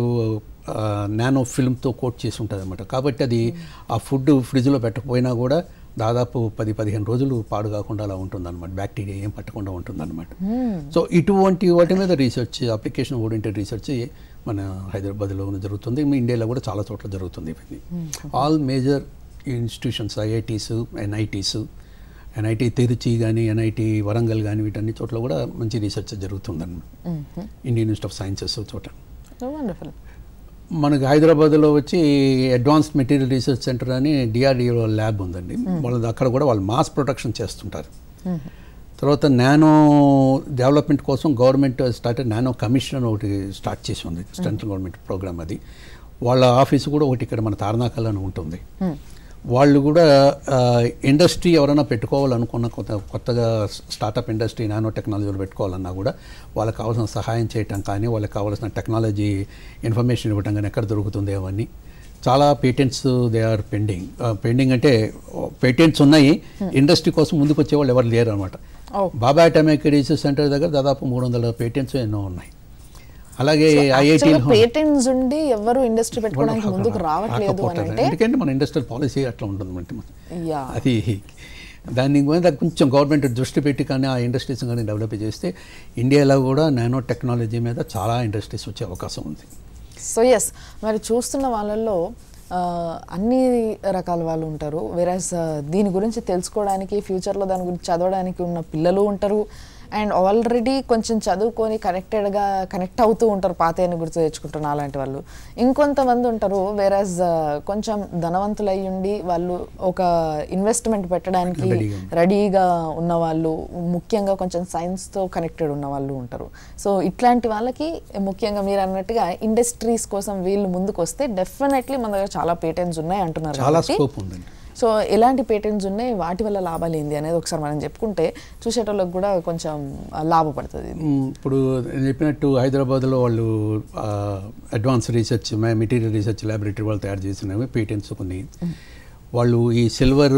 నానో ఫిల్మ్తో కోట్ చేసి ఉంటుంది అనమాట కాబట్టి అది ఆ ఫుడ్ ఫ్రిడ్జ్లో పెట్టకపోయినా కూడా దాదాపు పది పదిహేను రోజులు పాడు కాకుండా అలా ఉంటుంది అనమాట బ్యాక్టీరియా ఏం పట్టకుండా ఉంటుంది అనమాట సో ఇటువంటి వాటి మీద రీసెర్చ్ అప్లికేషన్ ఓరియంటెడ్ రీసెర్చ్ మన హైదరాబాద్లో జరుగుతుంది మీ ఇండియాలో కూడా చాలా చోట్ల జరుగుతుంది ఇవన్నీ all major institutions IITs NITs NIT Tiruchi కానీ ఎన్ఐటి వరంగల్ కానీ వీటన్ని చోట్ల కూడా మంచి రీసెర్చ్ జరుగుతుందన్నమాట ఇండియన్ ఇన్స్టిట్యూట్ ఆఫ్ సైన్సెస్ చోట వండర్ఫుల్ మనకి హైదరాబాద్లో వచ్చి అడ్వాన్స్డ్ మెటీరియల్ రీసెర్చ్ సెంటర్ అని డిఆర్డిఓ ల్యాబ్ ఉందండి వాళ్ళది అక్కడ కూడా వాళ్ళు మాస్ ప్రొడక్షన్ చేస్తుంటారు తర్వాత నానో డెవలప్మెంట్ కోసం గవర్నమెంట్ స్టార్ట్ నానో కమిషన్ అని ఒకటి స్టార్ట్ చేసి ఉంది సెంట్రల్ గవర్నమెంట్ ప్రోగ్రామ్ అది వాళ్ళ ఆఫీసు కూడా ఒకటి ఇక్కడ మన తార్నాకల్ అని ఉంటుంది వాళ్ళు కూడా ఇండస్ట్రీ ఎవరైనా పెట్టుకోవాలనుకున్న కొత్త కొత్తగా స్టార్టప్ ఇండస్ట్రీ నానో టెక్నాలజీలు పెట్టుకోవాలన్నా కూడా వాళ్ళకి కావాల్సిన సహాయం చేయటం కానీ వాళ్ళకి కావాల్సిన టెక్నాలజీ ఇన్ఫర్మేషన్ ఇవ్వటం కానీ ఎక్కడ దొరుకుతుంది అవన్నీ చాలా patents they are pending pending అంటే పేటెంట్స్ ఉన్నాయి ఇండస్ట్రీ కోసం ముందుకు వచ్చే వాళ్ళు ఎవరు లేరు అనమాట Oh. Bhabha atomic research centre దగ్గర దాదాపు మూడు వందల పేటెంట్స్ ఎన్నో ఉన్నాయి అలాగే ఐఐటి పేటెంట్స్ ఉండి ఎవరు ఇండస్ట్రీ పెట్టుకోవడానికి ముందుకు రావట్లేదు అని అంటే ఎందుకంటే మన ఇండస్ట్రియల్ పాలసీ అట్లా ఉంటుంది అంటే యా అది దాని మీద కొంచెం గవర్నమెంట్ దృష్టి పెట్టి కానీ ఆ ఇండస్ట్రీస్ కానీ డెవలప్ చేస్తే ఇండియాలో కూడా నానో టెక్నాలజీ మీద చాలా ఇండస్ట్రీస్ వచ్చే అవకాశం ఉంది సో ఎస్ మరి చూస్తున్న వాళ్ళల్లో ఆ, అన్ని రకాల వాళ్ళు ఉంటారు వేరేస్ దీని గురించి తెలుసుకోవడానికి ఫ్యూచర్లో దాని గురించి చదవడానికి ఉన్న పిల్లలు ఉంటారు అండ్ ఆల్రెడీ కొంచెం చదువుకొని కనెక్టెడ్గా కనెక్ట్ అవుతూ ఉంటారు పాతయ్యని గుర్తు తెచ్చుకుంటున్న అలాంటి వాళ్ళు ఇంకొంతమంది ఉంటారు వేరేస్ కొంచెం ధనవంతులై ఉండి వాళ్ళు ఒక ఇన్వెస్ట్మెంట్ పెట్టడానికి రెడీగా రెడీగా ఉన్న వాళ్ళు ముఖ్యంగా కొంచెం సైన్స్తో కనెక్టెడ్ ఉన్న వాళ్ళు ఉంటారు సో ఇట్లాంటి వాళ్ళకి ముఖ్యంగా మీరు అన్నట్టుగా ఇండస్ట్రీస్ కోసం వీళ్ళు ముందుకు వస్తే డెఫినెట్లీ మన దగ్గర చాలా పేటెంట్స్ ఉన్నాయి అంటున్నారు చాలా కాబట్టి స్కోప్ ఉందండి సో ఎలాంటి పేటెంట్స్ ఉన్నాయి వాటి వల్ల లాభాలు ఏంది అనేది ఒకసారి మనం చెప్పుకుంటే చూసేటోళ్ళకి కూడా కొంచెం ఆ, లాభపడుతుంది ఇది. మ్, ఇప్పుడు నేను చెప్పినట్టు హైదరాబాద్లో వాళ్ళు advance research material research laboratory వాళ్ళు తయారు చేసినవి పేటెంట్స్ కొన్ని వాళ్ళు ఈ సిల్వర్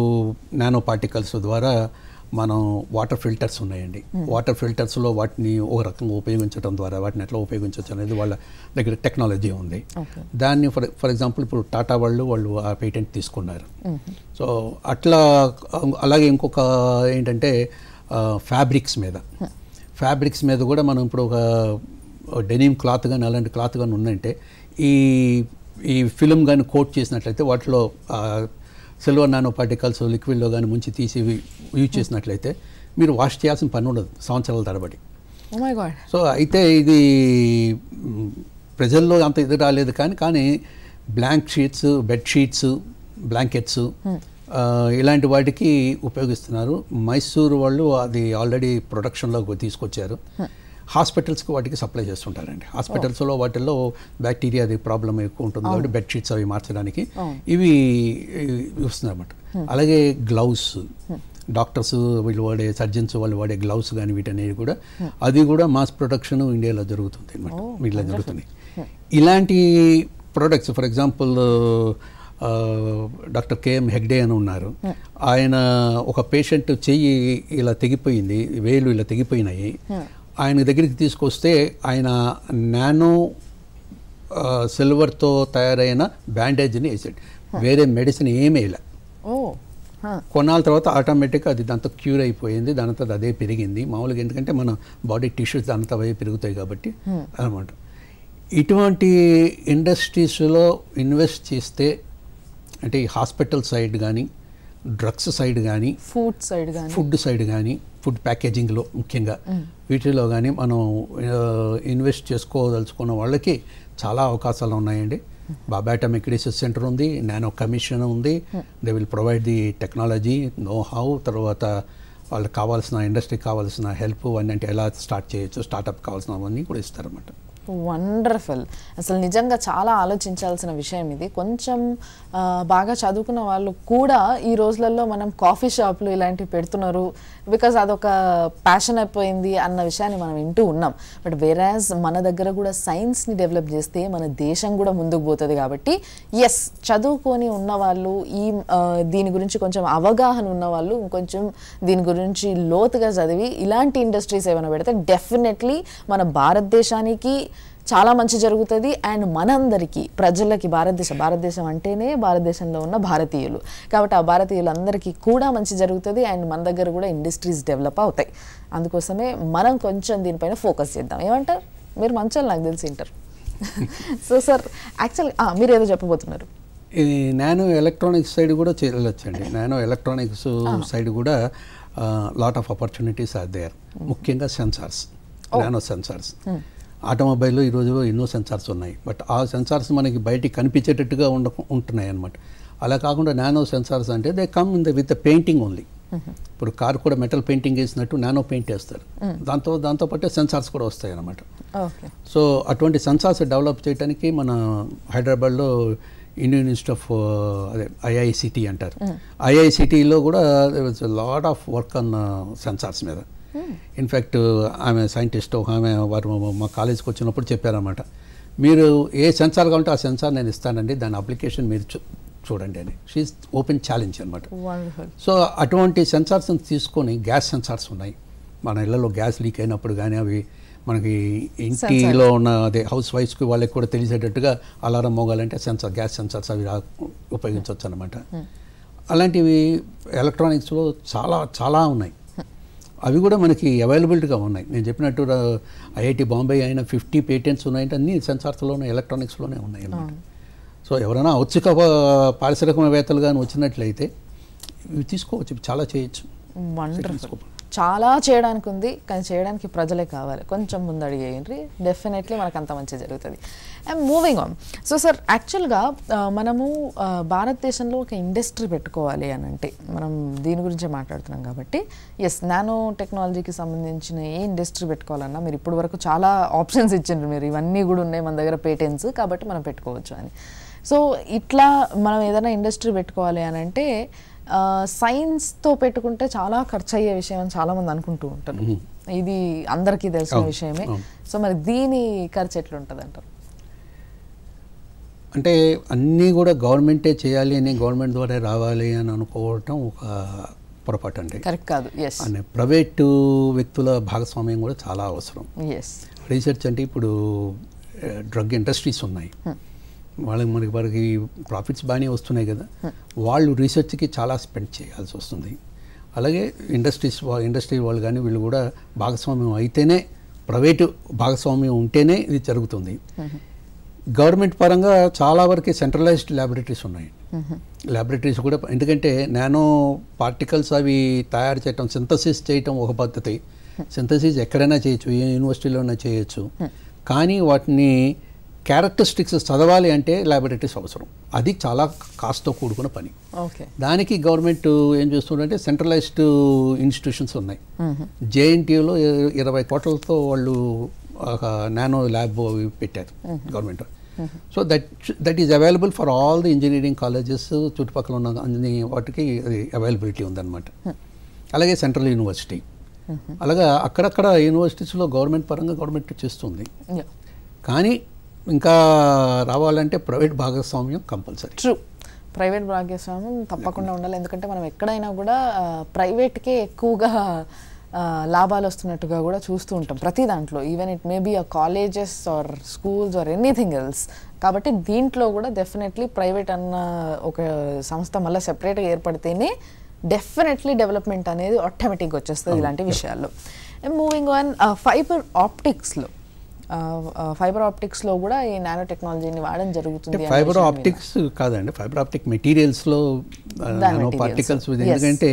నానో పార్టికల్స్ ద్వారా మనం వాటర్ ఫిల్టర్స్ ఉన్నాయండి వాటర్ ఫిల్టర్స్లో వాటిని ఒక రకంగా ఉపయోగించడం ద్వారా వాటిని ఎట్లా ఉపయోగించవచ్చు అనేది వాళ్ళ దగ్గర టెక్నాలజీ ఉంది Okay. దాన్ని ఫర్ ఫర్ ఎగ్జాంపుల్ ఇప్పుడు టాటా వాళ్ళు వాళ్ళు ఆ పేటెంట్ తీసుకున్నారు సో అట్లా అలాగే ఇంకొక ఏంటంటే ఫ్యాబ్రిక్స్ మీద ఫ్యాబ్రిక్స్ మీద కూడా మనం ఇప్పుడు ఒక డెనిమ్ క్లాత్ కానీ అలాంటి క్లాత్ కానీ ఉందంటే ఈ ఈ ఫిలిం కానీ కోట్ చేసినట్లయితే వాటిలో సిల్వర్ నానో పార్టికల్స్ లిక్విడ్లో కానీ ముంచి తీసి యూజ్ చేసినట్లయితే మీరు వాష్ చేయాల్సిన పని ఉండదు సంవత్సరాల తరబడి Oh my God. సో అయితే ఇది మ్, ప్రజల్లో అంత ఇది రాలేదు కానీ కానీ blank sheets bed sheets blankets ఇలాంటి వాటికి ఉపయోగిస్తున్నారు మైసూరు వాళ్ళు అది ఆల్రెడీ ప్రొడక్షన్లోకి తీసుకొచ్చారు హాస్పిటల్స్కి వాటికి సప్లై చేస్తుంటారండి హాస్పిటల్స్లో వాటిల్లో బ్యాక్టీరియా అది ప్రాబ్లం ఎక్కువ ఉంటుంది కాబట్టి బెడ్ షీట్స్ అవి మార్చడానికి ఇవి ఇస్తున్నారు అన్నమాట అలాగే గ్లౌస్ డాక్టర్స్ వీళ్ళు వాడే సర్జన్స్ వాళ్ళు వాడే గ్లౌస్ కానీ వీటనేవి కూడా అది కూడా మాస్ ప్రొడక్షన్ ఇండియాలో జరుగుతుంది అనమాట వీటిలో జరుగుతున్నాయి ఇలాంటి products for example doctor KM Hegde అని ఉన్నారు ఆయన ఒక పేషెంట్ చెయ్యి ఇలా తెగిపోయింది వేలు ఇలా తెగిపోయినాయి ఆయన దగ్గరికి తీసుకొస్తే ఆయన నానో సిల్వర్తో తయారైన బ్యాండేజ్ని వేసాడు వేరే మెడిసిన్ ఏమీ వేయలే ఓ హా. కొన్నాళ్ళ తర్వాత ఆటోమేటిక్గా అది దాంతో క్యూర్ అయిపోయింది దానితో అదే పెరిగింది మామూలుగా ఎందుకంటే మన బాడీ టిష్యూస్ దానితో అవే పెరుగుతాయి కాబట్టి అనమాట ఇటువంటి ఇండస్ట్రీస్లో ఇన్వెస్ట్ చేస్తే అంటే ఈ హాస్పిటల్ సైడ్ కానీ డ్రగ్స్ సైడ్ కానీ ఫుడ్ సైడ్ కానీ ఫుడ్ సైడ్ కానీ ఫుడ్ ప్యాకేజింగ్లో ముఖ్యంగా వీటిలో కానీ మనం ఇన్వెస్ట్ చేసుకోదలుచుకున్న వాళ్ళకి చాలా అవకాశాలు ఉన్నాయండి బాబాటా మెక్రిసిస్ సెంటర్ ఉంది నానో కమిషన్ ఉంది they will provide the technology know how తర్వాత వాళ్ళకి కావాల్సిన ఇండస్ట్రీకి కావాల్సిన హెల్ప్ అన్నీ అంటే ఎలా స్టార్ట్ చేయొచ్చు స్టార్ట్అప్ కావాల్సినవన్నీ కూడా ఇస్తారన్నమాట వండర్ఫుల్ అసలు నిజంగా చాలా ఆలోచించాల్సిన విషయం ఇది కొంచెం ఆ, బాగా చదువుకున్న వాళ్ళు కూడా ఈ రోజులలో మనం కాఫీ షాప్లు ఇలాంటివి పెడుతున్నారు బికాజ్ అదొక ప్యాషన్ అయిపోయింది అన్న విషయాన్ని మనం వింటూ ఉన్నాం బట్ వేరాజ్ మన దగ్గర కూడా సైన్స్ని డెవలప్ చేస్తే మన దేశం కూడా ముందుకు పోతుంది కాబట్టి ఎస్ చదువుకొని ఉన్న వాళ్ళు ఈ ఆ, దీని గురించి కొంచెం అవగాహన ఉన్న వాళ్ళు ఇంకొంచెం దీని గురించి లోతుగా చదివి ఇలాంటి ఇండస్ట్రీస్ ఏమైనా పెడితే డెఫినెట్లీ మన భారతదేశానికి చాలా మంచి జరుగుతుంది అండ్ మనందరికీ ప్రజలకి భారతదేశం భారతదేశం అంటేనే భారతదేశంలో ఉన్న భారతీయులు కాబట్టి ఆ భారతీయులందరికీ కూడా మంచి జరుగుతుంది అండ్ మన దగ్గర కూడా ఇండస్ట్రీస్ డెవలప్ అవుతాయి అందుకోసమే మనం కొంచెం దీనిపైన ఫోకస్ చేద్దాం ఏమంటారు మీరు మంచోళ్ళు నాకు తెలిసి ఉంటారు సో సార్ యాక్చువల్గా మీరు ఏదో చెప్పబోతున్నారు ఇది నానో ఎలక్ట్రానిక్స్ సైడ్ కూడా చేయవచ్చండి నానో ఎలక్ట్రానిక్స్ సైడ్ కూడా lot of opportunities are there ముఖ్యంగా సెన్సార్స్ నానో సెన్సార్స్ ఆటోమొబైల్లో ఈరోజు ఎన్నో సెన్సార్స్ ఉన్నాయి బట్ ఆ సెన్సార్స్ మనకి బయటికి కనిపించేటట్టుగా ఉండ ఉంటున్నాయి అన్నమాట అలా కాకుండా నానో సెన్సార్స్ అంటే they come in the with the painting only ఇప్పుడు కార్ కూడా మెటల్ పెయింటింగ్ వేసినట్టు నానో పెయింట్ వేస్తారు దాంతో దాంతో పాటే సెన్సార్స్ కూడా వస్తాయి అన్నమాట ఓకే సో అటువంటి సెన్సార్స్ డెవలప్ చేయడానికి మన హైదరాబాద్లో ఇండియన్ ఇన్స్టిట్యూట్ ఆఫ్ అదే ఐఐసిటి అంటారు ఐఐసిటిలో కూడా lot of work on sensors మీద ఇన్ఫ్యాక్ట్ ఆమె సైంటిస్ట్ ఒక ఆమె వారు మా కాలేజీకి వచ్చినప్పుడు చెప్పారన్నమాట మీరు ఏ సెన్సార్ కావాలంటే ఆ సెన్సార్ నేను ఇస్తానండి దాని అప్లికేషన్ మీరు చూ- చూడండి అని షీఈ్ ఓపెన్ ఛాలెంజ్ అనమాట వండర్ఫుల్ సో అటువంటి సెన్సార్స్ తీసుకొని గ్యాస్ సెన్సార్స్ ఉన్నాయి మన ఇళ్లలో గ్యాస్ లీక్ అయినప్పుడు కానీ అవి మనకి ఇంటిలో ఉన్న అదే హౌస్ వైఫ్స్కి వాళ్ళకి కూడా తెలిసేటట్టుగా అలారం మోగాలంటే సెన్సార్ గ్యాస్ సెన్సార్స్ అవి రా- ఉపయోగించవచ్చు అనమాట అలాంటివి ఎలక్ట్రానిక్స్లో చాలా చాలా ఉన్నాయి అవి కూడా మనకి అవైలబిలిటీగా ఉన్నాయి నేను చెప్పినట్టు ఐఐటి బాంబే అయిన ఫిఫ్టీ పేటెంట్స్ ఉన్నాయంటే అన్ని సెన్సార్స్లోనే ఎలక్ట్రానిక్స్లోనే ఉన్నాయి అన్నమాట సో ఎవరైనా ఔత్సిక ప- పారిశ్రామికవేత్తలు కానీ వచ్చినట్లయితే ఇవి తీసుకోవచ్చు ఇవి చాలా చేయొచ్చు వండర్ఫుల్ చాలా చేయడానికి ఉంది కానీ చేయడానికి ప్రజలే కావాలి కొంచెం ముందు అడిగేయండి డెఫినెట్లీ మనకు అంత మంచి జరుగుతుంది and moving on so sir యాక్చువల్గా మనము ఆ, భారతదేశంలో ఒక ఇండస్ట్రీ పెట్టుకోవాలి అని అంటే మనం దీని గురించే మాట్లాడుతున్నాం కాబట్టి ఎస్ నానో టెక్నాలజీకి సంబంధించిన ఏ ఇండస్ట్రీ పెట్టుకోవాలన్నా మీరు ఇప్పటి వరకు చాలా ఆప్షన్స్ ఇచ్చిండ్రు మీరు ఇవన్నీ కూడా ఉన్నాయి మన దగ్గర పేటెంట్స్ కాబట్టి మనం పెట్టుకోవచ్చు అని సో ఇట్లా మనం ఏదైనా ఇండస్ట్రీ పెట్టుకోవాలి అని అంటే ఆ, సైన్స్తో పెట్టుకుంటే చాలా ఖర్చు అయ్యే విషయం అని చాలామంది అనుకుంటూ ఉంటారు ఇది అందరికీ తెలిసిన అవును, విషయమే అవును. సో మరి దీని ఖర్చు ఎట్లుంటుంది అంటారు అంటే అన్నీ కూడా గవర్నమెంటే చేయాలి అని గవర్నమెంట్ ద్వారా రావాలి అని అనుకోవటం ఒక పొరపాటు అండి కరెక్ట్ కాదు ఎస్ అనే ప్రైవేటు వ్యక్తుల భాగస్వామ్యం కూడా చాలా అవసరం ఎస్ రీసెర్చ్ అంటే ఇప్పుడు డ్రగ్ ఇండస్ట్రీస్ ఉన్నాయి వాళ్ళకి మనకి వారికి ప్రాఫిట్స్ బాగానే వస్తున్నాయి కదా వాళ్ళు రీసెర్చ్కి చాలా స్పెండ్ చేయాల్సి వస్తుంది అలాగే ఇండస్ట్రీస్ వా- ఇండస్ట్రీ వాళ్ళు కానీ వీళ్ళు కూడా భాగస్వామ్యం అయితేనే ప్రైవేటు భాగస్వామ్యం ఉంటేనే ఇది జరుగుతుంది గవర్నమెంట్ పరంగా చాలా వరకు సెంట్రలైజ్డ్ ల్యాబొరేటరీస్ ఉన్నాయి ల్యాబొరేటరీస్ కూడా ఎందుకంటే నానో పార్టికల్స్ అవి తయారు చేయటం సింథసిస్ చేయటం ఒక పద్ధతి సింథసిస్ ఎక్కడైనా చేయొచ్చు ఏ యూనివర్సిటీలోనే చేయొచ్చు కానీ వాటిని క్యారెక్టరిస్టిక్స్ చదవాలి అంటే ల్యాబొరేటరీస్ అవసరం అది చాలా కాస్ట్తో కూడుకున్న పని ఓకే దానికి గవర్నమెంట్ ఏం చేస్తుందంటే సెంట్రలైజ్డ్ ఇన్స్టిట్యూషన్స్ ఉన్నాయి జేఎన్టీయూలో ఇరవై కోట్లతో వాళ్ళు ఒక నానో ల్యాబ్ అవి పెట్టారు government so that that is available for all the engineering colleges చుట్టుపక్కల ఉన్న అన్ని వాటికి అది అవైలబిలిటీ ఉందన్నమాట అలాగే సెంట్రల్ యూనివర్సిటీ అలాగా అక్కడక్కడ యూనివర్సిటీస్లో గవర్నమెంట్ పరంగా గవర్నమెంట్ చేస్తుంది కానీ ఇంకా రావాలంటే ప్రైవేట్ భాగస్వామ్యం కంపల్సరీ ట్రూ ప్రైవేట్ భాగ్యస్వామ్యం తప్పకుండా ఉండాలి ఎందుకంటే మనం ఎక్కడైనా కూడా ఆ, ప్రైవేట్కే ఎక్కువగా ఆ, లాభాలు వస్తున్నట్టుగా కూడా చూస్తూ ఉంటాం ప్రతి దాంట్లో even it may be a colleges or schools or anything else కాబట్టి దీంట్లో కూడా డెఫినెట్లీ ప్రైవేట్ అన్న ఒక సంస్థ మళ్ళీ సెపరేట్గా ఏర్పడితేనే డెఫినెట్లీ డెవలప్మెంట్ అనేది ఆటోమేటిక్గా వచ్చేస్తుంది ఇలాంటి విషయాల్లో మూవింగ్ ఆన్ ఫైబర్ ఆప్టిక్స్లో ఫైబర్ ఆప్టిక్స్లో కూడా ఈ నానో టెక్నాలజీని వాడడం జరుగుతుంది అంటే అనే ఫైబర్ విషయం ఆప్టిక్స్ కాదండి ఫైబర్ ఆప్టిక్ మెటీరియల్స్లో దాని నానో materials. Particles Yes. ఎందుకంటే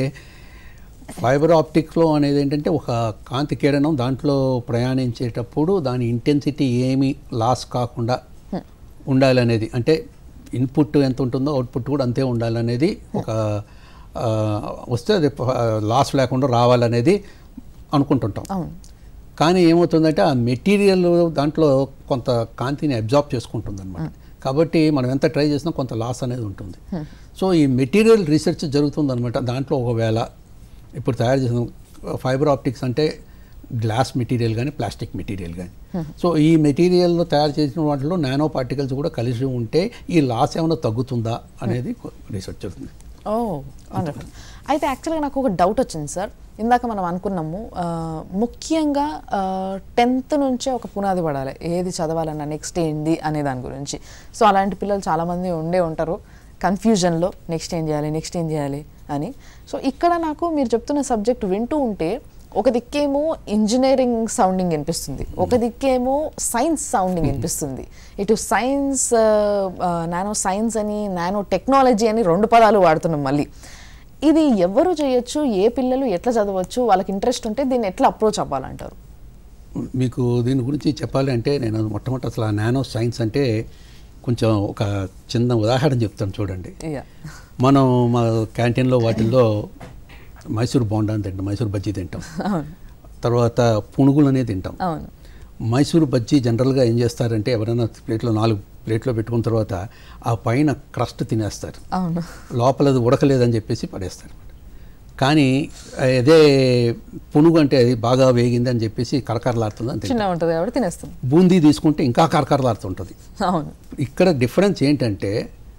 ఫైబర్ ఆప్టిక్లో అనేది ఏంటంటే ఒక కాంతి కిరణం దాంట్లో ప్రయాణించేటప్పుడు దాని ఇంటెన్సిటీ ఏమీ లాస్ కాకుండా ఉండాలనేది అంటే ఇన్పుట్ ఎంత ఉంటుందో అవుట్పుట్ కూడా అంతే ఉండాలనేది ఒక ఆ, వస్తే అది లాస్ లేకుండా రావాలనేది అనుకుంటుంటాం అవును కానీ ఏమవుతుందంటే ఆ మెటీరియల్ దాంట్లో కొంత కాంతిని అబ్జార్బ్ చేసుకుంటుంది అనమాట కాబట్టి మనం ఎంత ట్రై చేసినా కొంత లాస్ అనేది ఉంటుంది సో ఈ మెటీరియల్ రీసెర్చ్ జరుగుతుంది అనమాట దాంట్లో ఒకవేళ ఇప్పుడు తయారు చేసిన ఫైబర్ ఆప్టిక్స్ అంటే గ్లాస్ మెటీరియల్ కానీ ప్లాస్టిక్ మెటీరియల్ కానీ సో ఈ మెటీరియల్లో తయారు చేసిన వాటిలో నానో పార్టికల్స్ కూడా కలిసి ఉంటే ఈ లాస్ ఏమైనా తగ్గుతుందా అనేది రీసెర్చ్ జరుగుతుంది ఓ వండర్ఫుల్ అయితే యాక్చువల్గా నాకు ఒక డౌట్ వచ్చింది సార్ ఇందాక మనం అనుకున్నాము ఆ, ముఖ్యంగా టెన్త్ నుంచే ఒక పునాది పడాలి ఏది చదవాలన్నా నెక్స్ట్ ఏంది అనే దాని గురించి సో అలాంటి పిల్లలు చాలామంది ఉండే ఉంటారు కన్ఫ్యూజన్లో నెక్స్ట్ ఏం చేయాలి నెక్స్ట్ ఏం చేయాలి అని సో ఇక్కడ నాకు మీరు చెప్తున్న సబ్జెక్ట్ వింటూ ఉంటే ఒక దిక్కేమో ఇంజనీరింగ్ సౌండింగ్ వినిపిస్తుంది ఒక దిక్కేమో సైన్స్ సౌండింగ్ వినిపిస్తుంది ఇటు సైన్స్ నానో సైన్స్ అని నానో టెక్నాలజీ అని రెండు పదాలు వాడుతున్నాం మళ్ళీ ఇది ఎవరు చేయొచ్చు ఏ పిల్లలు ఎట్లా చదవచ్చు వాళ్ళకి ఇంట్రెస్ట్ ఉంటే దీన్ని ఎట్లా అప్రోచ్ అవ్వాలంటారు మీకు దీని గురించి చెప్పాలి అంటే నేను మొట్టమొదటి అసలు ఆ నానో సైన్స్ అంటే కొంచెం ఒక చిన్న ఉదాహరణ చెప్తాను చూడండి యా మనం మా క్యాంటీన్లో వాటిల్లో మైసూర్ బోండా అని తింటాం మైసూర్ బజ్జీ తింటాం అవును తర్వాత పునుగులు అనేది తింటాం అవును మైసూరు బజ్జీ జనరల్గా ఏం చేస్తారంటే ఎవరైనా ప్లేట్లో నాలుగు ప్లేట్లో పెట్టుకున్న తర్వాత ఆ పైన క్రస్ట్ తినేస్తారు అవును లోపల అది ఉడకలేదని చెప్పేసి పడేస్తారు కానీ అదే పునుగు అంటే అది బాగా వేగింది అని చెప్పేసి కరకరలాడుతుంది అని చిన్న ఉంటుంది కాబట్టి తినేస్తాం బూందీ తీసుకుంటే ఇంకా కరకరలాడుతుంటుంది అవును ఇక్కడ డిఫరెన్స్ ఏంటంటే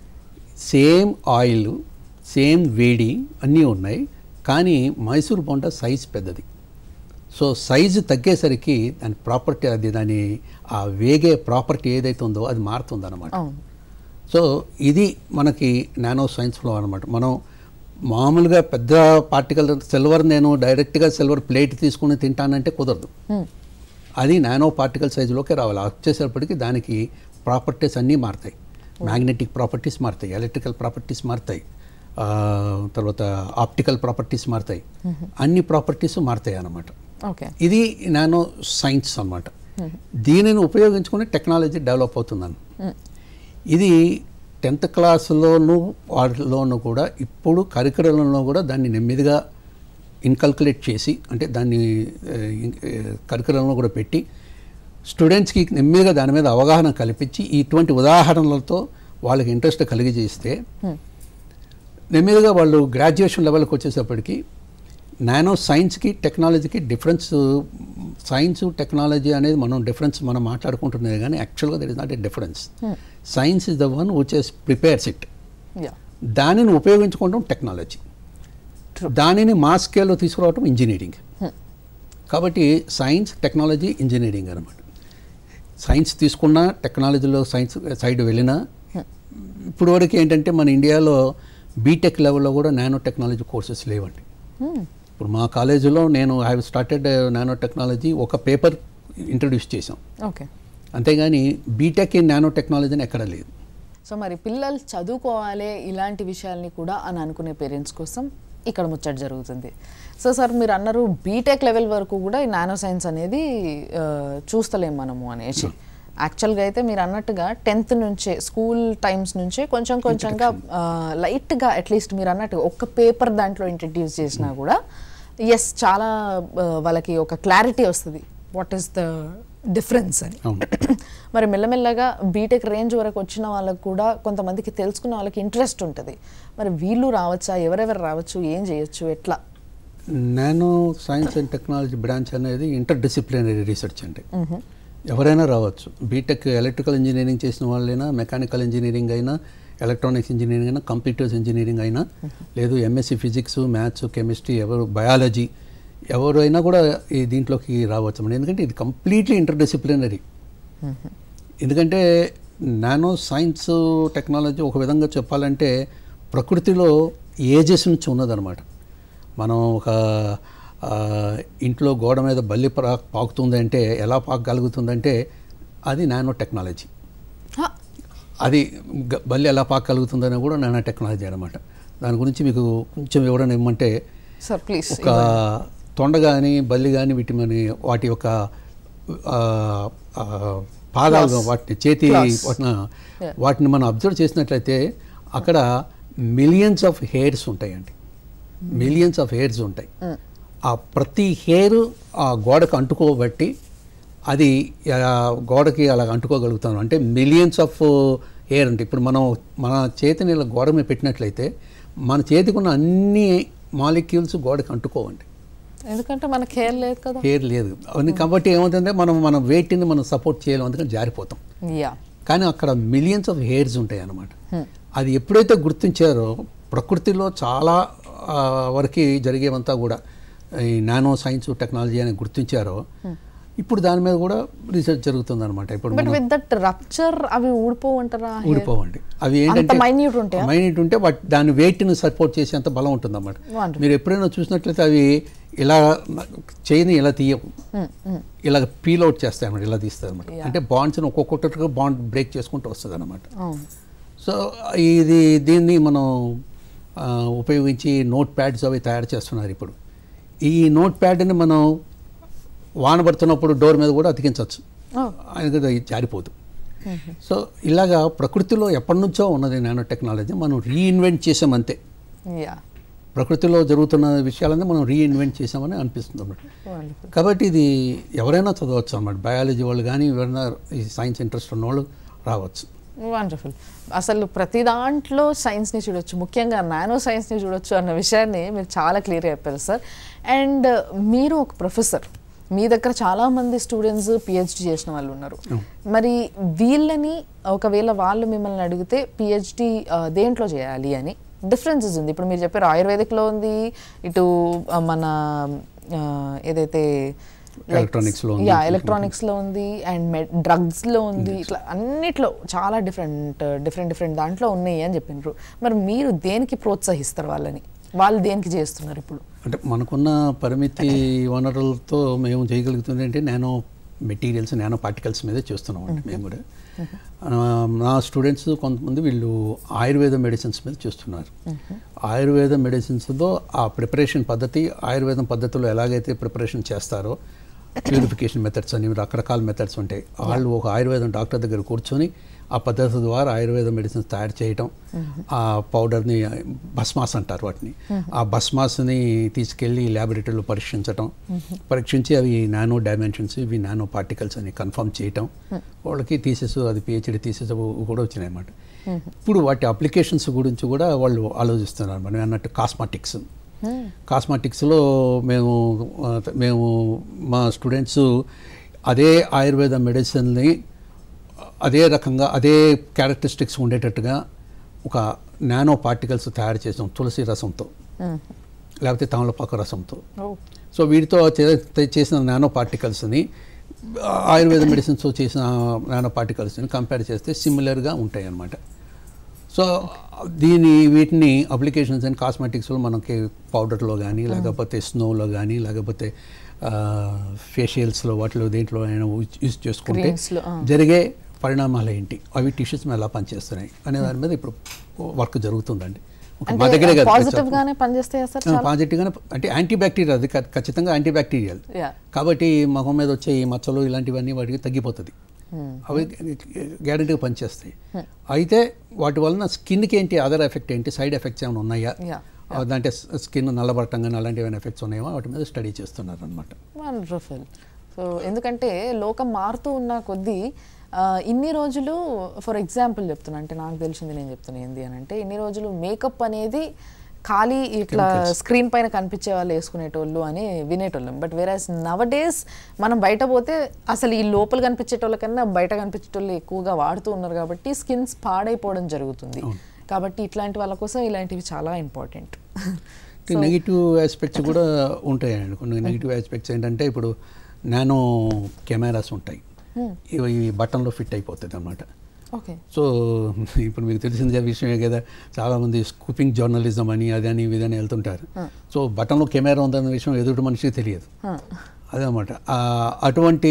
సేమ్ ఆయిల్ సేమ్ వేడి అన్నీ ఉన్నాయి కానీ మైసూర్ బొండ సైజ్ పెద్దది సో సైజు తగ్గేసరికి దాని ప్రాపర్టీ అది దాని ఆ వేగే ప్రాపర్టీ ఏదైతే ఉందో అది మారుతుంది అనమాట అవును సో ఇది మనకి నానో సైన్స్లో అనమాట మనం మామూలుగా పెద్ద పార్టికల్ సిల్వర్ నేను డైరెక్ట్గా సిల్వర్ ప్లేట్ తీసుకుని తింటానంటే కుదరదు అది నానో పార్టికల్ సైజులోకి రావాలి వచ్చేసరికి దానికి ప్రాపర్టీస్ అన్నీ మారుతాయి మ్యాగ్నెటిక్ ప్రాపర్టీస్ మారుతాయి ఎలక్ట్రికల్ ప్రాపర్టీస్ మారుతాయి ఆ, తర్వాత ఆప్టికల్ ప్రాపర్టీస్ మారుతాయి అన్ని ప్రాపర్టీస్ మారుతాయి అన్నమాట ఓకే ఇది నానో సైన్స్ అన్నమాట దీనిని ఉపయోగించుకుని టెక్నాలజీ డెవలప్ అవుతుందని ఇది టెన్త్ క్లాస్లోను వాటిలోనూ కూడా ఇప్పుడు కరికులంలో కూడా దాన్ని నెమ్మదిగా ఇన్కల్కులేట్ చేసి అంటే దాన్ని కరికులంలో కూడా పెట్టి స్టూడెంట్స్కి నెమ్మదిగా దాని మీద అవగాహన కల్పించి ఇటువంటి ఉదాహరణలతో వాళ్ళకి ఇంట్రెస్ట్ కలిగజేస్తే నెమ్మదిగా వాళ్ళు గ్రాడ్యుయేషన్ లెవెల్కి వచ్చేసప్పటికి నానో సైన్స్కి టెక్నాలజీకి డిఫరెన్స్ సైన్స్ టెక్నాలజీ అనేది మనం డిఫరెన్స్ మనం మాట్లాడుకుంటున్నది కానీ యాక్చువల్గా that is not a difference science is the one which is prepares it yeah దానిని ఉపయోగించుకోవడం టెక్నాలజీ దానిని మా స్కేల్లో తీసుకురావడం ఇంజనీరింగ్ కాబట్టి సైన్స్ టెక్నాలజీ ఇంజనీరింగ్ అనమాట సైన్స్ తీసుకున్నా టెక్నాలజీలో సైన్స్ సైడ్ వెళ్ళినా ఇప్పుడు వరకు ఏంటంటే మన ఇండియాలో బీటెక్ లెవెల్లో కూడా నానో టెక్నాలజీ కోర్సెస్ లేవండి ఇప్పుడు మా కాలేజీలో నేను I have started nano technology ఒక పేపర్ ఇంట్రడ్యూస్ చేసాం ఓకే అంతేగాని బీటెక్ ఇన్ నానో టెక్నాలజీ అని ఎక్కడ లేదు సో మరి పిల్లలు చదువుకోవాలి ఇలాంటి విషయాల్ని కూడా అని అనుకునే పేరెంట్స్ కోసం ఇక్కడ ముచ్చట జరుగుతుంది సో సార్ మీరు అన్నారు బీటెక్ లెవెల్ వరకు కూడా ఈ నానో సైన్స్ అనేది ఆ, చూస్తలేం మనము అనేసి యాక్చువల్గా అయితే మీరు అన్నట్టుగా టెన్త్ నుంచే స్కూల్ టైమ్స్ నుంచే కొంచెం కొంచెంగా లైట్గా అట్లీస్ట్ మీరు అన్నట్టుగా ఒక్క పేపర్ దాంట్లో ఇంట్రడ్యూస్ చేసినా కూడా ఎస్ చాలా ఆ, వాళ్ళకి ఒక క్లారిటీ వస్తుంది వాట్ ఈస్ ద డిఫరెన్స్ అని అవును మరి మెల్లమెల్లగా బీటెక్ రేంజ్ వరకు వచ్చిన వాళ్ళకు కూడా కొంతమందికి తెలుసుకున్న వాళ్ళకి ఇంట్రెస్ట్ ఉంటుంది మరి వీళ్ళు రావచ్చా ఎవరెవరు రావచ్చు ఏం చేయొచ్చు ఎట్లా nano science and technology branch అనేది ఇంటర్ డిసిప్లినరీ రీసెర్చ్ అండి ఎవరైనా రావచ్చు బీటెక్ ఎలక్ట్రికల్ ఇంజనీరింగ్ చేసిన వాళ్ళైనా మెకానికల్ ఇంజనీరింగ్ అయినా ఎలక్ట్రానిక్స్ ఇంజనీరింగ్ అయినా కంప్యూటర్స్ ఇంజనీరింగ్ అయినా లేదు ఎంఎస్సి ఫిజిక్స్ మ్యాథ్స్ కెమిస్ట్రీ ఎవరు బయాలజీ ఎవరైనా కూడా ఈ దీంట్లోకి రావచ్చు అన్నమాట. ఎందుకంటే ఇది కంప్లీట్లీ ఇంటర్ డిసిప్లినరీ ఎందుకంటే నానో సైన్స్ టెక్నాలజీ ఒక విధంగా చెప్పాలంటే ప్రకృతిలో ఏజెస్ నుంచి ఉన్నదన్నమాట మనం ఒక ఆ, ఇంట్లో గోడ మీద బల్లి పరా పాకుతుందంటే ఎలా పాకగలుగుతుందంటే అది నానో టెక్నాలజీ హ, అది గ- బల్లి ఎలా పాకగలుగుతుందని కూడా నానో టెక్నాలజీ అనమాట దాని గురించి మీకు కొంచెం వివరణ ఇవ్వమంటే సార్ ప్లీజ్ ఒక తొండ కానీ బల్లి కానీ వీటి మన వాటి యొక్క ఆ, ఆ, పాదాలు వాటిని చేతి Claws. వాటిని Yeah. వాటిని మనం అబ్జర్వ్ చేసినట్లయితే అక్కడ మిలియన్స్ ఆఫ్ హెయిర్స్ ఉంటాయండి మిలియన్స్ ఆఫ్ హెయిర్స్ ఉంటాయి ఆ ప్రతి హెయిర్ ఆ గోడకు అంటుకోబట్టి అది ఆ గోడకి అలా అంటుకోగలుగుతాం అంటే మిలియన్స్ ఆఫ్ హెయిర్ అంటే ఇప్పుడు మనం మన చేతిని ఇలా గోడ మీద పెట్టినట్లయితే మన చేతికి ఉన్న అన్ని మాలిక్యూల్స్ గోడకి అంటుకోవండి ఎందుకంటే మనకి హెయిర్ లేదు కదా హెయిర్ లేదు అవన్నీ కాబట్టి ఏమవుతుందంటే మనం మన వెయిట్ని మనం సపోర్ట్ చేయలేం అందుకని జారిపోతాం యా కానీ అక్కడ మిలియన్స్ ఆఫ్ హెయిర్స్ ఉంటాయి అన్నమాట అది ఎప్పుడైతే గుర్తించారో ప్రకృతిలో చాలా ఆ, వరకు జరిగేవంతా కూడా ఈ నానో సైన్స్ టెక్నాలజీ అని గుర్తించారో ఇప్పుడు దాని మీద కూడా రీసెర్చ్ జరుగుతుంది అనమాట ఇప్పుడు బట్ విత్ దట్ రప్చర్ అవి ఊడిపోవు అంటారా ఊడిపోవండి అవి అంత ఏంటంటే మైన్యూట్ ఉంటాయా మైనట్ ఉంటే వాటి దాని వెయిట్ని సపోర్ట్ చేసేంత బలం ఉంటుంది అన్నమాట Wonderful. మీరు ఎప్పుడైనా చూసినట్లయితే అవి ఇలా చేయని ఇలా తీయవు ఇలా పీల్ అవుట్ చేస్తాయి అన్నమాట ఇలా తీస్తాయి అనమాట Yeah. అంటే బాండ్స్ని ఒక్కొక్కటిగా బాండ్ బ్రేక్ చేసుకుంటూ వస్తుంది అనమాట అవును సో ఇది దీన్ని మనం ఆ, ఉపయోగించి నోట్ ప్యాడ్స్ అవి తయారు చేస్తున్నారు ఇప్పుడు ఈ నోట్ ప్యాడ్ని మనం వాన పడుతున్నప్పుడు డోర్ మీద కూడా అతికించవచ్చు Oh. అది జారిపోదు సో ఇలాగా ప్రకృతిలో ఎప్పటి నుంచో ఉన్నది నానో టెక్నాలజీ మనం రీఇన్వెంట్ చేసాం అంతే యా ప్రకృతిలో జరుగుతున్న విషయాలన్నీ మనం రీఇన్వెంట్ చేసామని అనిపిస్తుంది అన్నమాట Wonderful. కాబట్టి ఇది ఎవరైనా చదవచ్చు అన్నమాట బయాలజీ వాళ్ళు కానీ ఎవరైనా ఈ సైన్స్ ఇంట్రెస్ట్ ఉన్నవాళ్ళు రావచ్చు వండర్ఫుల్ అసలు ప్రతి దాంట్లో సైన్స్ని చూడొచ్చు ముఖ్యంగా నానో సైన్స్ని చూడొచ్చు అన్న విషయాన్ని మీరు చాలా క్లియర్గా చెప్పారు సార్ అండ్ మీరు ఒక ప్రొఫెసర్ మీ దగ్గర చాలా మంది స్టూడెంట్స్ పిహెచ్డి చేసిన వాళ్ళు ఉన్నారు మరి వీళ్ళని ఒకవేళ వాళ్ళు మిమ్మల్ని అడిగితే పిహెచ్డి దేంట్లో చేయాలి అని డిఫరెన్సెస్ ఉంది ఇప్పుడు మీరు చెప్పారు ఆయుర్వేదిక్లో ఉంది ఇటు ఆ, మన ఆ, ఏదైతే Electronics లో ఉంది. యా ఎలక్ట్రానిక్స్ లో ఉంది అండ్ డ్రగ్స్ లో ఉంది ఇట్లా అన్నిట్లో చాలా డిఫరెంట్ డిఫరెంట్ డిఫరెంట్ దాంట్లో ఉన్నాయి అని చెప్పినారు మరి మీరు దేనికి ప్రోత్సహిస్తారు వాళ్ళని వాళ్ళు దేనికి చేస్తున్నారు ఇప్పుడు అంటే మనకున్న పరిమితి వనరులతో మేము చేయగలుగుతుంది అంటే నానో మెటీరియల్స్ నానో పార్టికల్స్ మీద చేస్తున్నాం అండి మేము కూడా ఆ, నా స్టూడెంట్స్ కొంతమంది వీళ్ళు ఆయుర్వేద మెడిసిన్స్ మీద చేస్తున్నారు ఆయుర్వేద మెడిసిన్స్తో ఆ ప్రిపరేషన్ పద్ధతి ఆయుర్వేదం పద్ధతిలో ఎలాగైతే ప్రిపరేషన్ చేస్తారో ప్యూరిఫికేషన్ మెథడ్స్ అని రకరకాల మెథడ్స్ ఉంటాయి వాళ్ళు ఒక ఆయుర్వేదం డాక్టర్ దగ్గర కూర్చొని ఆ పద్ధతి ద్వారా ఆయుర్వేద మెడిసిన్స్ తయారు చేయటం ఆ పౌడర్ని భస్మాస్ అంటారు వాటిని ఆ భస్మాస్ని తీసుకెళ్ళి ల్యాబొరేటరీలో పరీక్షించటం పరీక్షించి అవి నానో డైమెన్షన్స్ ఇవి నానో పార్టికల్స్ అని కన్ఫర్మ్ చేయటం వాళ్ళకి థీసెస్ అది పిహెచ్డి థీసెస్ కూడా వచ్చినాయి అన్నమాట ఇప్పుడు వాటి అప్లికేషన్స్ గురించి కూడా వాళ్ళు ఆలోచిస్తున్నారు మనం అన్నట్టు కాస్మాటిక్స్ కాస్మాటిక్స్లో మేము ఆ, మేము మా స్టూడెంట్స్ అదే ఆయుర్వేద మెడిసిన్ని అదే రకంగా అదే క్యారెక్టరిస్టిక్స్ ఉండేటట్టుగా ఒక నానో పార్టికల్స్ తయారు చేసాం తులసి రసంతో లేకపోతే తమలపాకు రసంతో సో వీటితో చే- చేసిన నానో పార్టికల్స్ని ఆయుర్వేద మెడిసిన్స్తో చేసిన నానో పార్టికల్స్ని కంపేర్ చేస్తే సిమిలర్గా ఉంటాయి అన్నమాట సో దీని వీటిని అప్లికేషన్స్ అండ్ కాస్మెటిక్స్లో మనకి పౌడర్లో కానీ లేకపోతే స్నోలో కానీ లేకపోతే ఫేషియల్స్లో వాటిలో దేంట్లో అయినా యూజ్ చేసుకుంటే Creams లో, ఆ. జరిగే పరిణామాలు ఏంటి అవి టిష్యూస్ మీద ఎలా పనిచేస్తున్నాయి అనే దాని మీద ఇప్పుడు వర్క్ జరుగుతుందండి ఒక మా దగ్గరే అంటే కాదు పాజిటివ్ గానే పనిచేస్తాయా సార్ చాలా పాజిటివ్గానే అంటే యాంటీ బ్యాక్టీరియల్ అది ఖ- ఖచ్చితంగా యాంటీ బ్యాక్టీరియల్ యా కాబట్టి మొహం మీద వచ్చే ఈ మచ్చలు ఇలాంటివన్నీ వాటికి తగ్గిపోతుంది అవి గ్యారెంటీగా పనిచేస్తాయి అయితే వాటి వలన స్కిన్కి ఏంటి అదర్ ఎఫెక్ట్ ఏంటి సైడ్ ఎఫెక్ట్స్ ఏమైనా ఉన్నాయా యా అంటే స్కిన్ నల్లబడటం కానీ అలాంటివి ఏమైనా ఎఫెక్ట్స్ ఉన్నాయో వాటి మీద స్టడీ చేస్తున్నారు అనమాట వండర్ఫుల్ సో ఎందుకంటే లోకం మారుతూ ఉన్న కొద్దీ ఆ, ఇన్ని రోజులు ఫర్ ఎగ్జాంపుల్ చెప్తున్నా అంటే నాకు తెలిసింది నేను చెప్తున్నా ఏంది అని అంటే ఇన్ని రోజులు మేకప్ అనేది ఖాళీ ఇట్లా స్క్రీన్ పైన కనిపించే వాళ్ళు వేసుకునేటోళ్ళు అని వినేటోళ్ళం బట్ వేరాస్ నవ డేస్ మనం బయట పోతే అసలు ఈ లోపల కనిపించేటోళ్ళ కన్నా బయట కనిపించేటోళ్ళు ఎక్కువగా వాడుతూ ఉన్నారు కాబట్టి స్కిన్స్ పాడైపోవడం జరుగుతుంది కాబట్టి ఇట్లాంటి వాళ్ళ కోసం ఇలాంటివి చాలా ఇంపార్టెంట్ నెగిటివ్ ఆస్పెక్ట్స్ కూడా ఉంటాయండి కొన్ని నెగిటివ్ ఆస్పెక్ట్స్ ఏంటంటే ఇప్పుడు నానో కెమెరాస్ ఉంటాయి ఇవి ఈ బటన్లో ఫిట్ అయిపోతుంది అనమాట ఓకే సో ఇప్పుడు మీకు తెలిసిన విషయమే కదా చాలామంది స్కూపింగ్ జర్నలిజం అని అదని ఇదని వెళ్తుంటారు సో బటన్లో కెమెరా ఉందన్న విషయం ఎదుటి మనిషికి తెలియదు అదనమాట ఆ, అటువంటి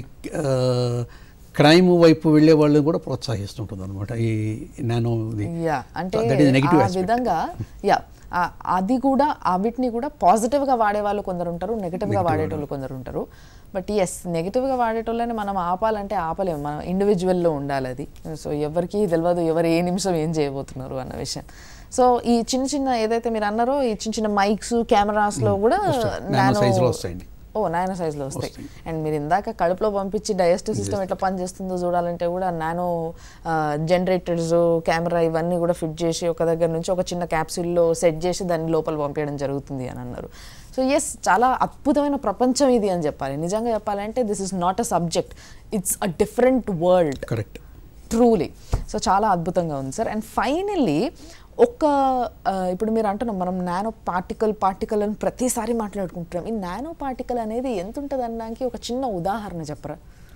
క్రైమ్ వైపు వెళ్ళే వాళ్ళని కూడా ప్రోత్సహిస్తుంటుంది అనమాట ఈ నానో యా అంటే దట్ ఈస్ నెగిటివ్ ఆ విధంగా యా ఆ- అది కూడా వీటిని కూడా పాజిటివ్ గా వాడే వాళ్ళు కొందరు ఉంటారు నెగిటివ్ గా వాడేటోళ్ళు కొందరు ఉంటారు బట్ ఎస్ నెగిటివ్ గా వాడేటోళ్ళని మనం ఆపాలంటే ఆపలేము మనం ఇండివిజువల్ లో ఉండాలి అది సో ఎవరికి తెలియదు ఎవరు ఏ నిమిషం ఏం చేయబోతున్నారు అన్న విషయం సో ఈ చిన్న చిన్న ఏదైతే మీరు అన్నారో ఈ చిన్న చిన్న మైక్స్ కెమెరాస్ లో కూడా నానో సైజులో వస్తాయండి ఓ నానో సైజులో వస్తాయి అండ్ మీరు ఇందాక కడుపులో పంపించి డైజెస్టివ్ సిస్టమ్ ఎట్లా పనిచేస్తుందో చూడాలంటే కూడా నానో జనరేటర్స్ కెమెరా ఇవన్నీ కూడా ఫిట్ చేసి ఒక దగ్గర నుంచి ఒక చిన్న క్యాప్సూల్లో సెట్ చేసి దాన్ని లోపల పంపించడం జరుగుతుంది అని అన్నారు సో ఎస్ చాలా అద్భుతమైన ప్రపంచం ఇది అని చెప్పాలి నిజంగా చెప్పాలంటే this is not a subject it's a different world correct truly so చాలా అద్భుతంగా ఉంది సార్ అండ్ ఫైనల్లీ ఒక్క ఆ, ఇప్పుడు మీరు అంటున్నాం మనం నానో పార్టికల్ పార్టికల్ అని ప్రతిసారి మాట్లాడుకుంటున్నాం ఈ నానో పార్టికల్ అనేది ఎంత ఉంటుంది అనడానికి ఒక చిన్న ఉదాహరణ చెప్పరా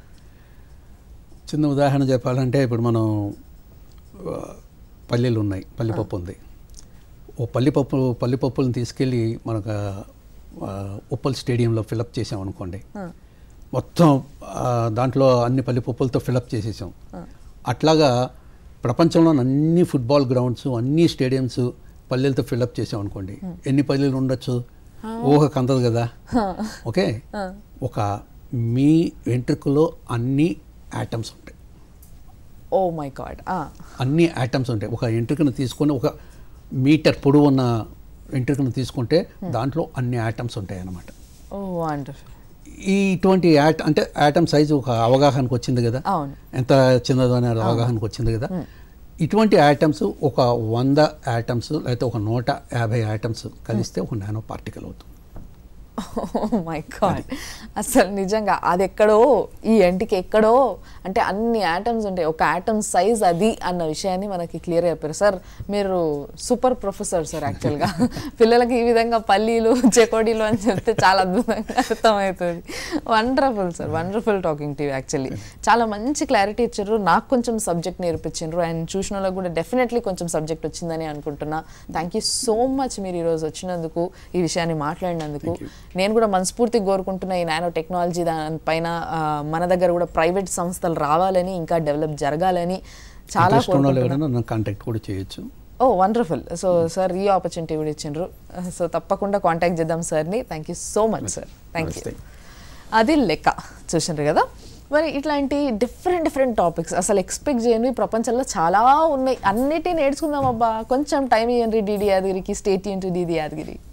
చిన్న ఉదాహరణ చెప్పాలంటే ఇప్పుడు మనం ఆ, పల్లీలు ఉన్నాయి పల్లిపప్పు ఉంది ఓ పల్లిపప్పు పల్లిపప్పులను తీసుకెళ్ళి మనకు ఆ, ఉప్పల్ స్టేడియంలో ఫిలప్ చేసాం అనుకోండి మొత్తం ఆ, దాంట్లో అన్ని పల్లిపప్పులతో ఫిలప్ చేసేసాం అట్లాగా ప్రపంచంలో అన్ని ఫుట్బాల్ గ్రౌండ్స్ అన్ని స్టేడియంస్ పల్లెలతో ఫిలప్ చేసాం అనుకోండి ఎన్ని పల్లెలు ఉండొచ్చు ఊహకు అందదు కదా ఓకే ఒక మీ వెంట్రుకలో అన్ని యాటమ్స్ ఉంటాయి ఓ మై గాడ్ అన్ని యాటమ్స్ ఉంటాయి ఒక ఎంట్రుకను తీసుకొని ఒక మీటర్ పొడవు ఉన్న వెంట్రుకను తీసుకుంటే దాంట్లో అన్ని యాటమ్స్ ఉంటాయి అన్నమాట ఓ వండర్ఫుల్ ఈ ఇటువంటి యాట్ అంటే యాటమ్ సైజు ఒక అవగాహనకు వచ్చింది కదా అవును ఎంత చిన్నదో అనే అవగాహనకు వచ్చింది కదా ఇటువంటి యాటమ్స్ ఒక వంద యాటమ్స్ లేకపోతే ఒక నూట యాభై యాటమ్స్ కలిస్తే ఒక నానో పార్టికల్ అవుతుంది మై గాడ్ అసలు నిజంగా అది ఎక్కడో ఈ ఎంటికి ఎక్కడో అంటే అన్ని యాటమ్స్ ఉంటాయి ఒక యాటమ్ సైజ్ అది అన్న విషయాన్ని మనకి క్లియర్ చెప్పారు సార్ మీరు సూపర్ ప్రొఫెసర్ సార్ యాక్చువల్గా పిల్లలకి ఈ విధంగా పల్లీలు చెకోడీలు అని చెప్తే చాలా అద్భుతంగా అర్థమవుతుంది wonderful sir wonderful talking TV actually చాలా మంచి క్లారిటీ ఇచ్చారు నాకు కొంచెం సబ్జెక్ట్ నేర్పించారు అండ్ చూసిన వాళ్ళకి కూడా డెఫినెట్లీ కొంచెం సబ్జెక్ట్ వచ్చిందని అనుకుంటున్నా థ్యాంక్ యూ సో మచ్ మీరు ఈరోజు వచ్చినందుకు ఈ విషయాన్ని మాట్లాడినందుకు నేను కూడా మనస్ఫూర్తిగా కోరుకుంటున్న ఈ నానో టెక్నాలజీ దానిపైన ఆ, మన దగ్గర కూడా ప్రైవేట్ సంస్థలు రావాలని ఇంకా డెవలప్ జరగాలని చాలా ఇంట్రెస్ట్ ఉన్న వాళ్ళు కోరుకుంటున్నాను ఎవరైనా నన్ను కాంటాక్ట్ కూడా చేయొచ్చు ఓ వండర్ఫుల్ సో సార్ ఈ ఆపర్చునిటీ కూడా ఇచ్చిండ్రు సో తప్పకుండా కాంటాక్ట్ చేద్దాం సార్ని thank you so much sir thank you నమస్తే. అది లెక్క చూసిండ్రు కదా మరి ఇట్లాంటి డిఫరెంట్ డిఫరెంట్ టాపిక్స్ అసలు ఎక్స్పెక్ట్ చేయని ప్రపంచంలో చాలా ఉన్నాయి అన్నిటిని నేర్చుకుందాం అబ్బా కొంచెం టైం ఇవ్వండి డిడి యాదగిరికి స్టేట్ యూన్ టు డిడి యాదగిరి